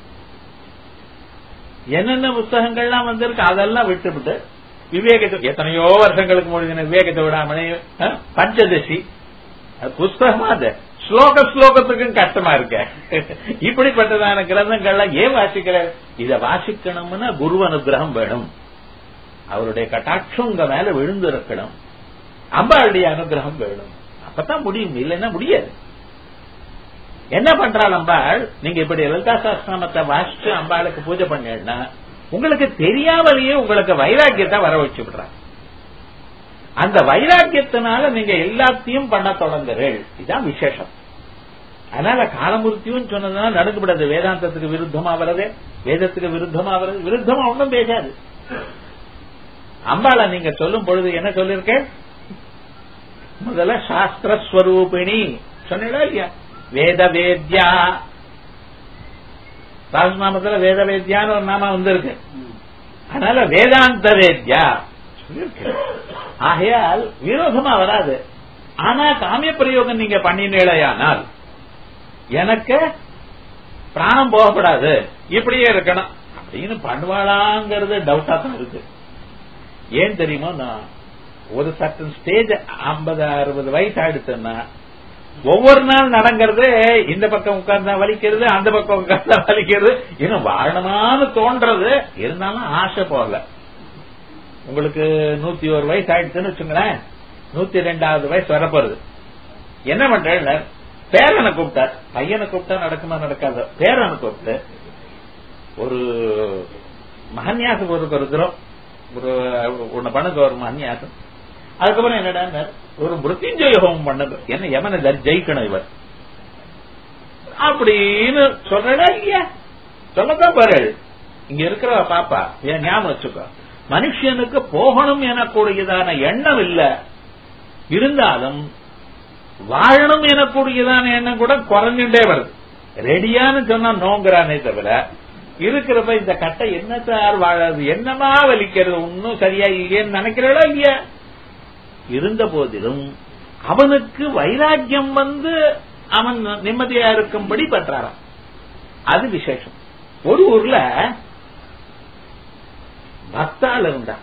A: என்னென்ன புத்தகங்கள்லாம் வந்திருக்கு அதெல்லாம் விட்டுவிட்டு விவேகத்தை எத்தனையோ வருஷங்களுக்கு முடிஞ்ச விவேகத்தை விடாமணி பஞ்சதசி புஸ்தகமா அது ஸ்லோக ஸ்லோகத்துக்கும் கஷ்டமா இருக்க இப்படிப்பட்டதான கிரந்தங்கள்லாம் ஏன் வாசிக்கிற இத வாசிக்கணும்னா குரு அனுகிரகம் வேணும் அவருடைய கட்டாட்சம் உங்க மேல விழுந்து இருக்கணும் அம்பாளுடைய அனுகிரகம் வேணும் அப்பதான் முடியும் இல்லைன்னா முடியாது என்ன பண்றாள் அம்பாள் நீங்க இப்படி லலிதா சாஸ்திரமத்தை வாசிச்சு அம்பாளுக்கு பூஜை பண்ணா உங்களுக்கு தெரியாமலேயே உங்களுக்கு வைராக்கியத்தை வர வச்சு விடுறாங்க அந்த வைராக்கியத்தினால நீங்க எல்லாத்தையும் பண்ண தொடங்குறீள் இதுதான் விசேஷம் அதனால காலமுருத்தியும் சொன்னதுனால நடக்கப்படாது வேதாந்தத்துக்கு விருத்தமா வர்றது வேதத்துக்கு விருத்தமா வர்றது விருத்தமா ஒன்றும் பேசாது அம்பாளை நீங்க சொல்லும் பொழுது என்ன சொல்லிருக்கேன் முதல்ல சாஸ்திரஸ்வரூபிணி சொன்னீங்களா இல்லையா வேத வேத்யா ராஜநாமத்துல வேத வேத்யான்னு ஒரு நாம வந்திருக்கு அதனால வேதாந்த வேத்யா ஆகையால் விரோதமா வராது ஆனா காமிய பிரயோகம் நீங்க பண்ணினீழையானால் எனக்கு பிராணம் போகப்படாது இப்படியே இருக்கணும் அப்படின்னு பண்ணுவாளாங்கிறது டவுட்டா தான் இருக்கு ஏன் தெரியுமா நான் ஒரு சட்டன் ஸ்டேஜ் ஐம்பது அறுபது வயசு ஆயிடுச்சுன்னா ஒவ்வொரு நாள் நடங்கிறது இந்த பக்கம் உட்கார்ந்தா வலிக்கிறது அந்த பக்கம் உட்கார்ந்தா வலிக்கிறது இன்னும் வாழணுமான்னு தோன்றது இருந்தாலும் ஆசை போகல உங்களுக்கு நூத்தி ஒரு வயசு ஆயிடுச்சுன்னு வச்சுங்களேன் நூத்தி ரெண்டாவது வயசு வரப்போறது என்ன பண்றேன் பேரனை கூப்பிட்டார் பையனை கூப்பிட்டா நடக்குமா நடக்காத பேரனை கூப்பிட்டு ஒரு மகன்யாசம் ஒரு இருக்கிறோம் ஒரு ஒன்னு பண்ணுங்க ஒரு மகன்யாசம் அதுக்கப்புறம் என்னடா ஒரு மிருத்யுஞ்சய ஹோமம் பண்ணது என்ன எவனை ஜெயிக்கணும் இவர் அப்படின்னு சொல்றடா இல்லையா சொல்லத்தான் பாரு இங்க இருக்கிற பாப்பா என் ஞாபகம் வச்சுக்கோ மனுஷனுக்கு போகணும் எனக்கூடியதான எண்ணம் இல்ல இருந்தாலும் வாழணும் எனக்கூடியதான எண்ணம் கூட குறைஞ்சுட்டே வருது ரெடியான்னு சொன்னா நோங்குறானே தவிர இருக்கிறப்ப இந்த கட்டை என்ன சார் வாழாது என்னமா வலிக்கிறது ஒன்னும் சரியா இல்லையன்னு நினைக்கிறடா இல்லையா இருந்த போதிலும் அவனுக்கு வைராக்கியம் வந்து அவன் நிம்மதியா இருக்கும்படி பற்றாராம் அது விசேஷம் ஒரு ஊர்ல பக்தால் இருந்தா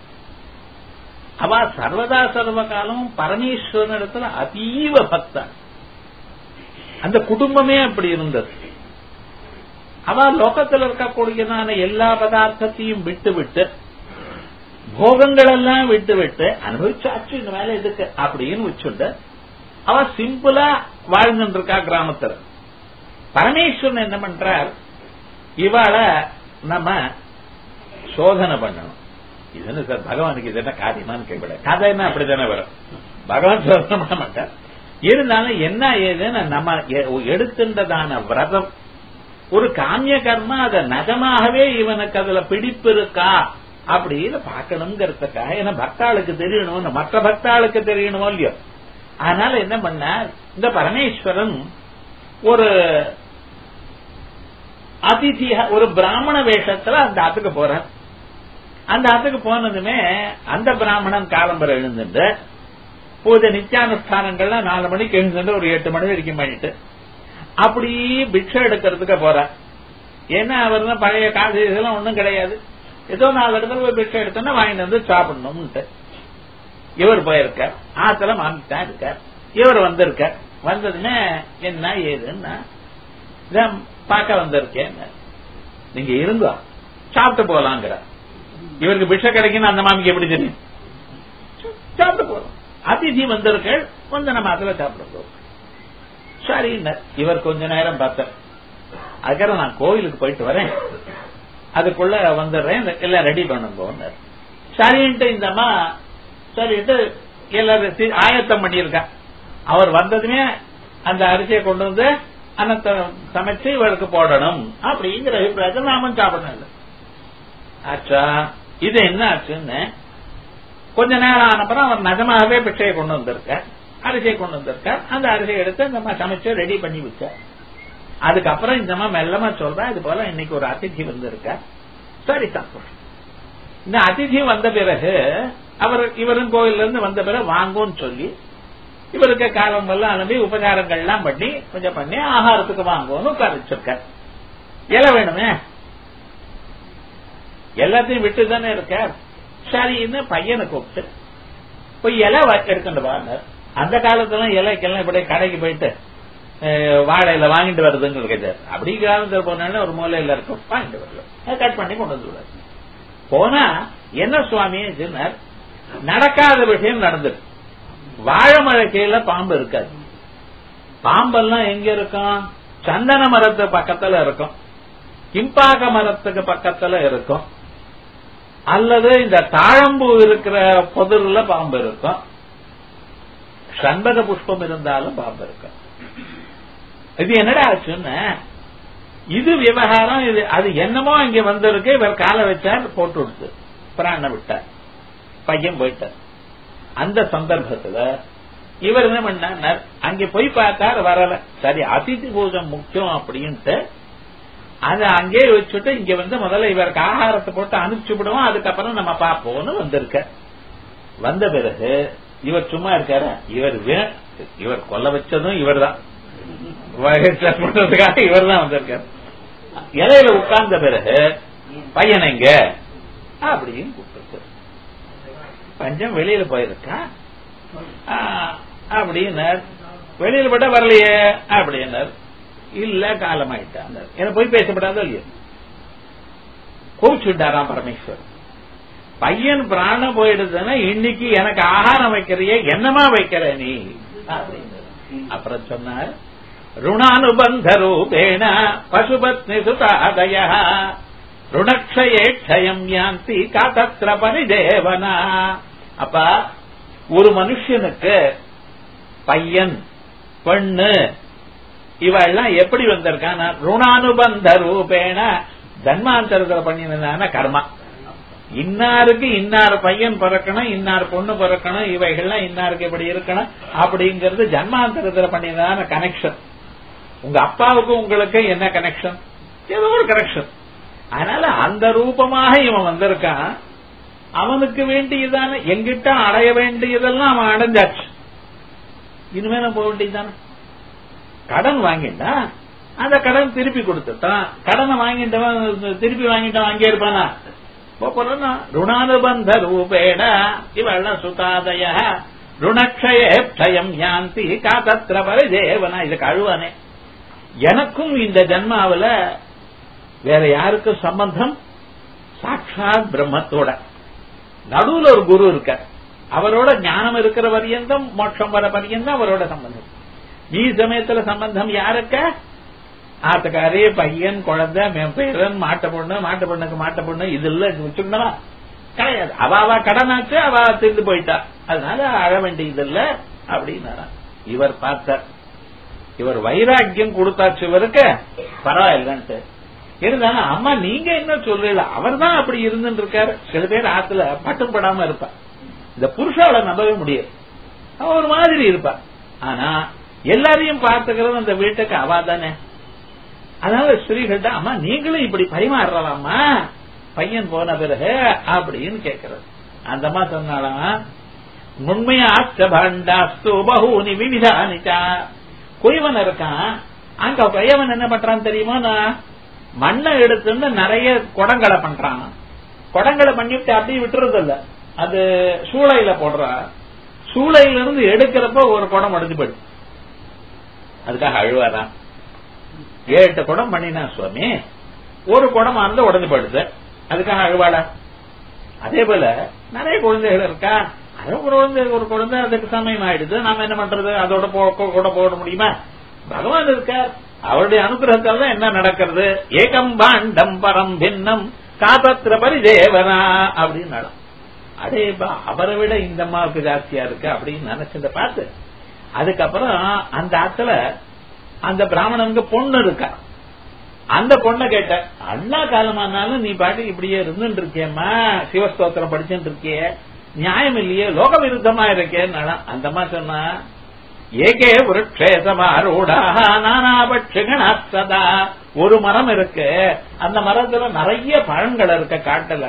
A: அவ சர்வதா சர்வ காலம் பரமேஸ்வரன் இடத்துல அதீவ பக்தா அந்த குடும்பமே அப்படி இருந்தது அவ லோகத்தில் இருக்கக்கூடியதான எல்லா பதார்த்தத்தையும் விட்டு விட்டு போகங்கள் எல்லாம் விட்டு விட்டு அனுபவிச்சாச்சு இந்த வேலை எதுக்கு அப்படின்னு வச்சுட்டு அவ சிம்பிளா வாழ்ந்துட்டு இருக்கா கிராமத்துல பரமேஸ்வரன் என்ன பண்றார் இவாள நம்ம சோதனை பண்ணணும் இது என்ன சார் பகவானுக்கு இது என்ன காரியமான்னு கேட்கல கதைன்னா அப்படித்தானே வரும் பகவான் சோதனை பண்ண மாட்டார் இருந்தாலும் என்ன ஏதுன்னு நம்ம எடுத்துட்டதான விரதம் ஒரு காமிய கர்மா அத நகமாகவே இவனுக்கு அதுல பிடிப்பு இருக்கா அப்படின்னு பார்க்கணுங்கிறதுக்காக ஏன்னா பக்தாளுக்கு தெரியணும் மற்ற பக்தாளுக்கு தெரியணுமோ இல்லையோ அதனால என்ன பண்ணார் இந்த பரமேஸ்வரன் ஒரு அதிதியா ஒரு பிராமண வேஷத்துல அந்த ஆத்துக்கு போறார் அந்த ஆத்துக்கு போனதுமே அந்த பிராமணன் காலம்பரம் எழுந்துட்டு பூஜை நித்தியானுஷ்டானங்கள்லாம் நாலு மணிக்கு எழுந்துட்டு ஒரு எட்டு மணி வரைக்கும் பண்ணிட்டு அப்படி பிக்ஷை எடுக்கிறதுக்கு போறார் ஏன்னா அவர் தான் பழைய காசு இதெல்லாம் ஒண்ணும் கிடையாது ஏதோ நாலு இடத்துல போய் பிக்ஷை எடுத்தோன்னா வாங்கிட்டு வந்து சாப்பிடணும்ட்டு இவர் போயிருக்கார் ஆத்துல மாமித்தான் இருக்கார் இவர் வந்திருக்கார் வந்ததுமே என்ன ஏதுன்னா இதான் பார்க்க வந்திருக்கேன் நீங்க இருந்தோ சாப்பிட்டு போலாங்கிற இவருக்கு பிஷ கிடைக்குன்னு அந்த மாமிக்கு எப்படி தெரியும் சாப்பிட போறோம் அதிதி வந்திருக்கள் வந்து நம்ம அதுல சாப்பிட போறோம் சரி இவர் கொஞ்ச நேரம் பார்த்தார் அதுக்கப்புறம் நான் கோயிலுக்கு போயிட்டு வரேன் அதுக்குள்ள வந்துடுறேன் எல்லாம் ரெடி பண்ணுங்க சரின்ட்டு இந்த அம்மா சரின்ட்டு எல்லாரும் ஆயத்தம் பண்ணியிருக்கா அவர் வந்ததுமே அந்த அரிசியை கொண்டு வந்து அன்னத்தை சமைச்சு இவருக்கு போடணும் அப்படிங்கிற அபிப்பிராயத்தில் நாமும் சாப்பிடணும் இல்லை ஆச்சா இது என்ன ஆச்சுன்னு கொஞ்ச நேரம் ஆனப்புறம் அவர் நிஜமாகவே பிச்சையை கொண்டு வந்திருக்கார் அரிசியை கொண்டு வந்திருக்கார் அந்த அரிசியை எடுத்து இந்த மாதிரி சமைச்சு ரெடி பண்ணி வச்சார் அதுக்கப்புறம் இந்த மாதிரி மெல்லமா சொல்றா இது போல இன்னைக்கு ஒரு அதிதி வந்திருக்க சரி சந்தோஷம் இந்த அதிதி வந்த பிறகு அவர் இவரும் கோயில்ல இருந்து வந்த பிறகு வாங்கும்னு சொல்லி இவருக்கு காலம் எல்லாம் அனுப்பி உபகாரங்கள்லாம் பண்ணி கொஞ்சம் பண்ணி ஆகாரத்துக்கு வாங்குவோம்னு உட்கார வச்சிருக்கார் இலை வேணுமே எல்லாத்தையும் விட்டு தானே இருக்கார் சரின்னு பையனை கூப்பிட்டு போய் இலை எடுத்துட்டு வாங்க அந்த காலத்துல இலைக்கெல்லாம் இப்படி கடைக்கு போயிட்டு வாழையில வாங்கிட்டு வருதுன்னு இருக்குது அப்படி காலத்தில் போனாலும் ஒரு மூலையில இருக்கும் வாங்கிட்டு வரல கட் பண்ணி கொண்டு வந்து போனா என்ன சுவாமி சொன்னார் நடக்காத விஷயம் நடந்தது வாழை மழை கீழே பாம்பு இருக்காது பாம்பெல்லாம் எங்க இருக்கும் சந்தன மரத்து பக்கத்துல இருக்கும் கிம்பாக மரத்துக்கு பக்கத்துல இருக்கும் அல்லது இந்த தாழம்பூ இருக்கிற பொதுல பாம்பு இருக்கும் சண்பக புஷ்பம் இருந்தாலும் பாம்பு இருக்கும் இது என்னடா ஆச்சுன்னு இது விவகாரம் இது அது என்னமோ இங்க வந்திருக்கு இவர் காலை வச்சார் போட்டு விடுத்து பிராண விட்டார் பையன் போயிட்டார் அந்த சந்தர்ப்பத்துல இவர் என்ன பண்ணார் அங்க போய் பார்த்தார் வரல சரி அதிதி பூஜை முக்கியம் அப்படின்ட்டு அதை அங்கே வச்சுட்டு இங்க வந்து முதல்ல இவருக்கு ஆகாரத்தை போட்டு அனுப்பிச்சு விடுவோம் அதுக்கப்புறம் நம்ம பார்ப்போம்னு வந்திருக்க வந்த பிறகு இவர் சும்மா இருக்காரு இவர் இவர் கொல்ல வச்சதும் இவர் தான் பண்றதுக்காக இவர் தான் வந்திருக்காரு இலையில உட்கார்ந்த பிறகு பையன் எங்க அப்படின்னு கூப்பிட்டு பஞ்சம் வெளியில போயிருக்கான் அப்படின்னார் வெளியில போட்டா வரலையே அப்படின்னார் இல்ல காலமாயிட்டான் என்ன போய் பேசப்படாதோ இல்லையோ கோவிச்சுட்டாராம் பரமேஸ்வர் பையன் பிராணம் போயிடுதுன்னா இன்னைக்கு எனக்கு ஆகாரம் வைக்கிறிய என்னமா வைக்கிற நீ அப்படின்னு அப்புறம் சொன்னார் ருணானுபந்த ரூபேண பசுபத்னி சுதாதய ருணக்ஷயே க்ஷயம் யாந்தி காத்தத்திர பரிதேவனா அப்பா ஒரு மனுஷனுக்கு பையன் பெண்ணு இவெல்லாம் எப்படி வந்திருக்கான் ருணானுபந்த ரூபேண ஜன்மாந்தரத்தில் பண்ணினதான கர்மா இன்னாருக்கு இன்னார் பையன் பிறக்கணும் இன்னார் பொண்ணு பிறக்கணும் இவைகள்லாம் இன்னாருக்கு இப்படி இருக்கணும் அப்படிங்கிறது ஜன்மாந்தரத்தில் பண்ணினதான கனெக்ஷன் உங்க அப்பாவுக்கு உங்களுக்கு என்ன கனெக்ஷன் ஏதோ ஒரு கனெக்ஷன் அதனால அந்த ரூபமாக இவன் வந்திருக்கான் அவனுக்கு வேண்டியதான எங்கிட்ட அடைய வேண்டியதெல்லாம் அவன் அடைஞ்சாச்சு இனிமே நம்ம போக வேண்டியதுதானே கடன் வாங்கிட்டா அந்த கடன் திருப்பி கொடுத்துட்டான் கடனை வாங்கிட்டவன் திருப்பி வாங்கிட்டவன் அங்கே இருப்பானா போறா ருணானுபந்த ரூபேண இவெல்லாம் சுதாதய ருணக்ஷயம் யாந்தி காத்தத்திர பரிதேவனா இது கழுவானே எனக்கும் இந்த ஜன்மாவில வேற யாருக்கும் சம்பந்தம் சாட்சாத் பிரம்மத்தோட நடுவுல ஒரு குரு இருக்க அவரோட ஞானம் இருக்கிற பரியந்தம் மோட்சம் வர பரியந்தம் அவரோட சம்பந்தம் நீ சமயத்துல சம்பந்தம் யாருக்க ஆத்துக்காரே பையன் குழந்தை பேரன் மாட்ட பொண்ணு மாட்ட பொண்ணுக்கு மாட்ட பொண்ணு இது இல்ல வச்சுக்கணுமா கிடையாது அவ அவ கடனாச்சு அவ திருந்து போயிட்டா அதனால அழ வேண்டியது இல்ல அப்படின்னு இவர் பார்த்தார் இவர் வைராக்கியம் கொடுத்தாச்சு இவருக்கு பரவாயில்லன்ட்டு இருந்தாலும் அம்மா நீங்க என்ன சொல்றீங்க அவர் தான் அப்படி இருந்துட்டு இருக்காரு சில பேர் ஆத்துல பட்டும் படாம இருப்பா இந்த புருஷால நம்பவே முடியாது அவ ஒரு மாதிரி இருப்பா ஆனா எல்லாரையும் பார்த்துக்கிறது அந்த வீட்டுக்கு அவா தானே அதனால ஸ்ரீகள்ட்ட அம்மா நீங்களும் இப்படி பரிமாறலாமா பையன் போன பிறகு அப்படின்னு கேட்கறது அந்த அம்மா சொன்னாலாம் உண்மையாச்ச பாண்டாஸ்து பகூனி விவிதானிச்சா குயவன் இருக்கான் அங்க குயவன் என்ன பண்றான் தெரியுமா நான் மண்ணை எடுத்துன்னு நிறைய குடங்களை பண்றான் குடங்களை பண்ணிவிட்டு அப்படியே விட்டுறது இல்ல அது சூளையில போடுறா சூளையில இருந்து எடுக்கிறப்ப ஒரு குடம் உடஞ்சு போயிடுது அதுக்காக அழுவாரான் ஏழு எட்டு குடம் பண்ணினா சுவாமி ஒரு குடம் அந்த உடஞ்சு போயிடுது அதுக்காக அழுவாடா அதே போல நிறைய குழந்தைகள் இருக்கா அது ஒரு குழந்தை ஒரு குழந்தை அதுக்கு சமயம் ஆயிடுது நாம என்ன பண்றது அதோட போ- கூட போட முடியுமா பகவான் இருக்கார் அவருடைய அனுகிரகத்தால் தான் என்ன நடக்கிறது ஏகம் பாண்டம் பரம் பின்னம் காபத்திர பரிதேவனா அப்படின்னு நடம். அடே பா, அவரை விட இந்த அம்மாவுக்கு ஜாஸ்தியா இருக்கு அப்படின்னு நினைச்சத பார்த்து அதுக்கப்புறம் அந்த ஆத்துல அந்த பிராமணனுக்கு பொண்ணு இருக்கா அந்த பொண்ணை கேட்ட அண்ணா காலமானாலும் நீ பாட்டு இப்படியே இருந்துட்டு இருக்கியம்மா சிவஸ்தோத்திரம் படிச்சுட்டு இருக்கியே நியாயம் இல்லையே லோக விருத்தமா இருக்கேன்னு அந்த அம்மா சொன்னா ஏகே விருட்சே சமாரூடா நானாபட்சகணா சதா ஒரு மரம் இருக்கு அந்த மரத்துல நிறைய பழங்கள் இருக்க காட்டுல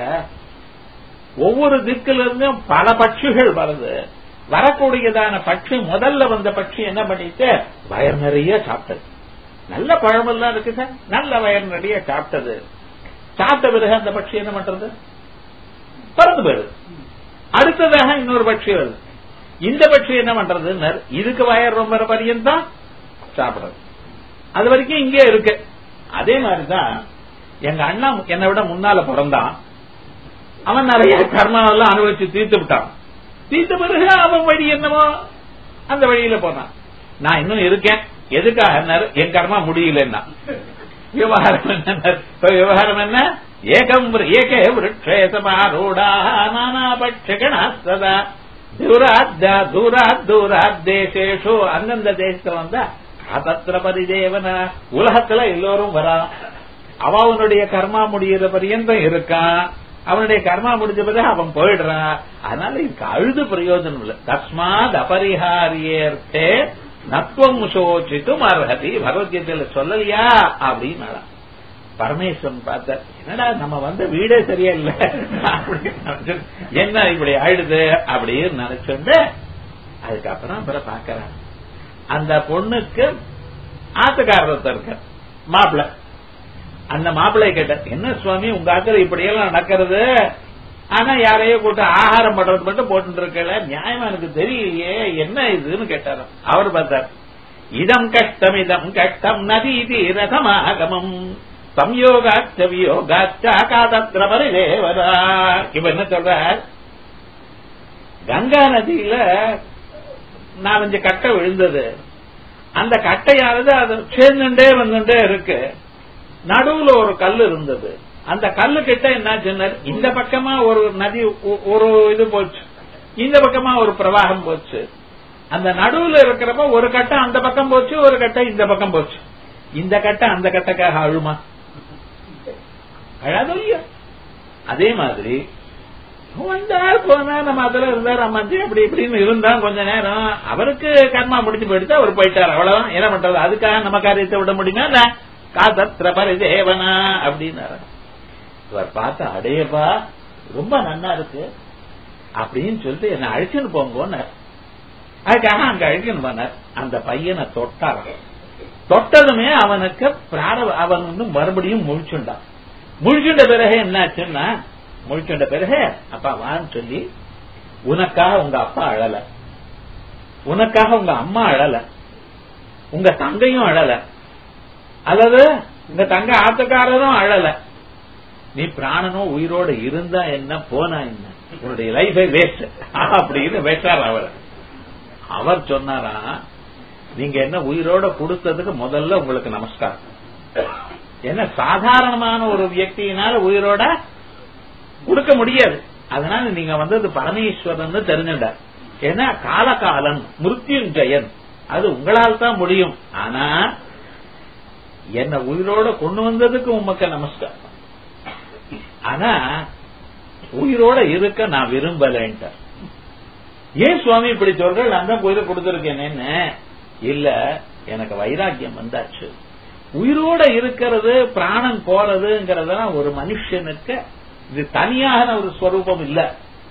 A: ஒவ்வொரு திக்குல இருந்தும் பல பட்சிகள் வருது வரக்கூடியதான பட்சி முதல்ல வந்த பட்சி என்ன பண்ணிட்டு வயர் நிறைய சாப்பிட்டது நல்ல பழமெல்லாம் இருக்கு சார் நல்ல வயர் நிறைய சாப்பிட்டது சாப்பிட்ட பிறகு அந்த பட்சி என்ன பண்றது பறந்து போயிடுது அடுத்ததாக இன்னொரு பட்சி வருது இந்த பட்சி என்ன பண்றது இதுக்கு வயர் ரொம்ப பரியந்தான் சாப்பிடுறது அது வரைக்கும் இங்கே இருக்கு அதே மாதிரிதான் எங்க அண்ணா என்னை விட முன்னால பிறந்தான் அவன் நிறைய கர்மாவெல்லாம் அனுபவிச்சு தீர்த்து விட்டான் தீர்த்த பிறகு அவன் வழி என்னமோ அந்த வழியில போனான் நான் இன்னும் இருக்கேன் எதுக்காக என் கர்மா முடியலன்னா விவகாரம் என்ன இப்ப விவகாரம் என்ன ஏகம் ஏகே விருட்சேசமாரூடா நானாபட்சகணா சதா தூராத் தூராத் தூராத் தேசேஷு அந்தந்த தேசத்துல வந்தா அதத்திர பரிதேவன உலகத்துல எல்லோரும் வரா அவனுடைய கர்மா முடியிற பரியந்தம் இருக்கான் அவனுடைய கர்மா முடிஞ்ச பிறகு அவன் போயிடுறான் அதனால இதுக்கு அழுது பிரயோஜனம் இல்லை தஸ்மாத் அபரிஹாரியர்த்தே நத்வம் சோச்சித்தும் அர்ஹதி பகவத்கீதையில சொல்லலையா அப்படின்னு பரமேஸ்வரன் பார்த்த என்னடா நம்ம வந்த வீடே சரியா இல்ல அப்படின்னு என்ன இப்படி ஆயிடுது அப்படின்னு நினைச்சுண்டு அதுக்கப்புறம் அப்புறம் பாக்கிறான் அந்த பொண்ணுக்கு ஆத்துக்காரத்தை இருக்க மாப்பிள்ள அந்த மாப்பிள்ளைய கேட்ட என்ன சுவாமி உங்க ஆத்துல இப்படியெல்லாம் நடக்கிறது ஆனா யாரையோ கூட்ட ஆகாரம் பண்றது மட்டும் போட்டு இருக்கல நியாயமா எனக்கு தெரியலையே என்ன இதுன்னு கேட்டாரு அவர் பார்த்தார் இதம் கஷ்டம் இதம் கஷ்டம் நதி ரதமாகமம் சம்யோகாச்ச வியோகாச்ச காதத்திர பரிதேவரா இப்ப என்ன சொல்ற கங்கா நதியில நாலஞ்சு கட்டை விழுந்தது அந்த கட்டையானது அது சேர்ந்துட்டே வந்துட்டே இருக்கு நடுவுல ஒரு கல் இருந்தது அந்த கல்லு கிட்ட என்ன இந்த பக்கமா ஒரு நதி ஒரு இது போச்சு இந்த பக்கமா ஒரு பிரவாகம் போச்சு அந்த நடுவுல இருக்கிறப்ப ஒரு கட்டை அந்த பக்கம் போச்சு ஒரு கட்டை இந்த பக்கம் போச்சு இந்த கட்டை அந்த கட்டைக்காக அழுமா அழாதோ இல்லையா அதே மாதிரி வந்தார் போனார் நம்ம அதுல இருந்தார் அம்மாச்சி அப்படி இப்படின்னு இருந்தான் கொஞ்ச நேரம் அவருக்கு கர்மா முடிச்சு போயிடுச்சு அவர் போயிட்டார் அவ்வளவுதான் என்ன பண்றது அதுக்காக நம்ம காரியத்தை விட முடியுமா இல்ல காதத்திர பரிதேவனா அப்படின்னாரு இவர் பார்த்த அடையப்பா ரொம்ப நன்னா இருக்கு அப்படின்னு சொல்லிட்டு என்ன அழிச்சுன்னு போங்கன்னு அதுக்காக அங்க அழிச்சுன்னு போனார் அந்த பையனை தொட்டார் தொட்டதுமே அவனுக்கு பிரார அவன் வந்து மறுபடியும் முழிச்சுண்டான் முழிச்சுண்ட பிறகு என்னாச்சுன்னா முழிச்சுண்ட பிறகு அப்பா வான்னு சொல்லி உனக்காக உங்க அப்பா அழல உனக்காக உங்க அம்மா அழல உங்க தங்கையும் அழல அல்லது இந்த தங்க ஆத்துக்காரரும் அழல நீ பிராணனும் உயிரோட இருந்தா என்ன போனா என்ன உன்னுடைய லைஃபே வேஸ்ட் அப்படின்னு வெட்டார் அவர் அவர் சொன்னாரா நீங்க என்ன உயிரோட கொடுத்ததுக்கு முதல்ல உங்களுக்கு நமஸ்காரம் என்ன சாதாரணமான ஒரு வியக்தியினால உயிரோட கொடுக்க முடியாது அதனால நீங்க வந்தது பரமேஸ்வரன் தெரிஞ்சுட்டார் ஏன்னா காலகாலன் மிருத்யுஞ்சயன் அது உங்களால் தான் முடியும் ஆனா என்ன உயிரோட கொண்டு வந்ததுக்கு உமக்கு நமஸ்காரம் ஆனா உயிரோட இருக்க நான் விரும்பலன்ட்ட ஏன் சுவாமி இப்படி சொல்ற அந்த உயிரை கொடுத்திருக்கேன்னு இல்ல எனக்கு வைராக்கியம் வந்தாச்சு உயிரோட இருக்கிறது பிராணன் போறதுங்கிறதெல்லாம் ஒரு மனுஷனுக்கு இது தனியான ஒரு ஸ்வரூபம் இல்ல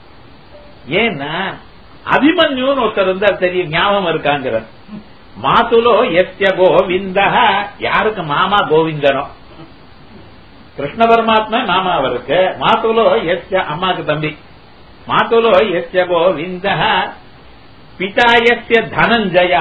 A: ஏன்னா அபிமன்யுன்னு ஒருத்தர் இருந்தா தெரியும் ஞாபகம் இருக்காங்கிற மாத்துலோ எஸ்ய கோவிந்த யாருக்கு மாமா கோவிந்தனோ கிருஷ்ண பரமாத்மா மாமா அவருக்கு மாத்துலோ எஸ்ய அம்மாக்கு தம்பி மாத்துலோ எஸ்ய கோவிந்த பிதா எஸ்ய தனஞ்சய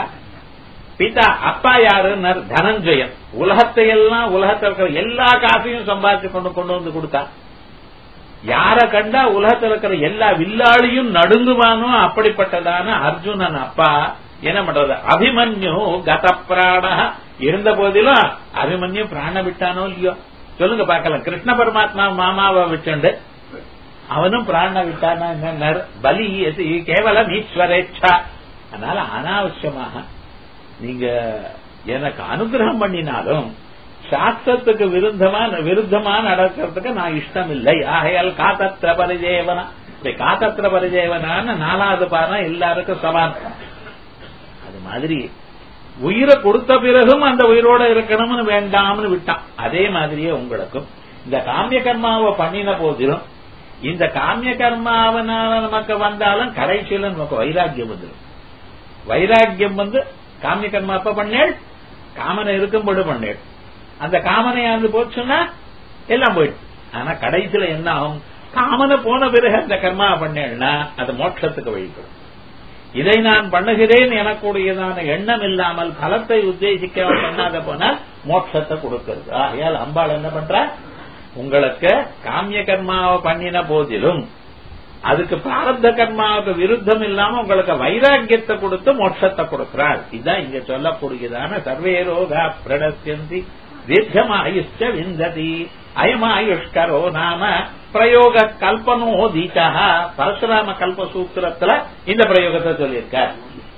A: பிதா அப்பா யாருன்னு தனஞ்சயன் உலகத்தை எல்லாம் உலகத்தில் இருக்கிற எல்லா காசையும் சம்பாதிச்சு கொண்டு கொண்டு வந்து கொடுத்தா யார கண்டா உலகத்தில் இருக்கிற எல்லா வில்லாளியும் நடுங்குவானோ அப்படிப்பட்டதான அர்ஜுனன் அப்பா என்ன பண்றது அபிமன்யு கத பிராண இருந்த போதிலும் அபிமன்யு பிராண விட்டானோ இல்லையோ சொல்லுங்க பார்க்கலாம் கிருஷ்ண பரமாத்மா மாமாவை வச்சுண்டு அவனும் பிராண விட்டானா என்ன பலி எது கேவலம் ஈஸ்வரேச்சா அதனால அனாவசியமாக நீங்க எனக்கு அனுகிரகம் பண்ணினாலும் சாஸ்திரத்துக்கு விருத்தமா விருத்தமா நடக்கிறதுக்கு நான் இஷ்டம் இல்லை ஆகையால் காத்தத்திர பரிதேவனா இப்படி காத்தத்திர பரிதேவனான்னு நாலாவது பாரம் எல்லாருக்கும் சமானம் அது மாதிரி உயிரை கொடுத்த பிறகும் அந்த உயிரோட இருக்கணும்னு வேண்டாம்னு விட்டான் அதே மாதிரியே உங்களுக்கும் இந்த காமிய கர்மாவை பண்ணின போதிலும் இந்த காமிய கர்மாவனால நமக்கு வந்தாலும் கடைசியில நமக்கு வைராக்கியம் வந்துடும் வைராக்கியம் வந்து காமிய கர்மா அப்ப பண்ணேள் காமனை இருக்கும்போது பண்ணேள் அந்த காமனையாந்து போச்சுன்னா எல்லாம் போயிடும் ஆனா கடைசியில என்ன ஆகும் காமனை போன பிறகு அந்த கர்மா பண்ணேன்னா அது மோட்சத்துக்கு வழிபடும் இதை நான் பண்ணுகிறேன் எனக்குடையதான எண்ணம் இல்லாமல் பலத்தை உத்தேசிக்க பண்ணாத போனால் மோட்சத்தை கொடுக்கிறது ஆகையால் அம்பாள் என்ன பண்ற உங்களுக்கு காமிய கர்மாவை பண்ணின போதிலும் அதுக்கு பிராரப்த கர்மாவுக்கு விருத்தம் இல்லாம உங்களுக்கு வைராக்கியத்தை கொடுத்து மோட்சத்தை கொடுக்கிறாள் இதுதான் இங்க சொல்லக்கூடியதான சர்வே ரோகா பிரணசியந்தி தீர்க்கமாயுஷ்ட விந்ததி அயமாயுஷ்கரோ நாம பிரயோக கல்பனோதீச்சா பரசுராம கல்பசூத்திரத்துல இந்த பிரயோகத்தை சொல்லியிருக்கார்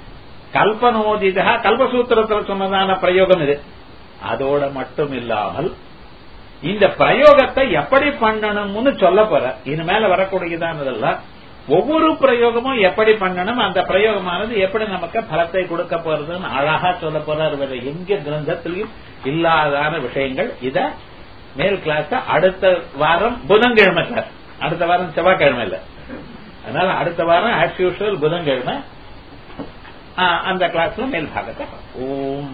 A: கல்பனோதிதா கல்பசூத்திரத்துல சொன்னதான பிரயோகம் இது அதோட மட்டும் இல்லாமல் இந்த பிரயோகத்தை எப்படி பண்ணணும்னு சொல்ல போற இனிமேல வரக்கூடியதானதெல்லாம் ஒவ்வொரு பிரயோகமும் எப்படி பண்ணணும் அந்த பிரயோகமானது எப்படி நமக்கு பலத்தை கொடுக்க போறதுன்னு அழகா சொல்ல போறார் வேற எங்க கிரந்தத்திலையும் இல்லாதான விஷயங்கள் இத மேல் கிளாஸ் அடுத்த வாரம் புதன்கிழமை சார் அடுத்த வாரம் செவ்வாய்க்கிழமை இல்ல அதனால அடுத்த வாரம் ஆஸ் யூஷுவல் புதன்கிழமை அந்த கிளாஸ்ல மேல் பாகத்தை ஓம்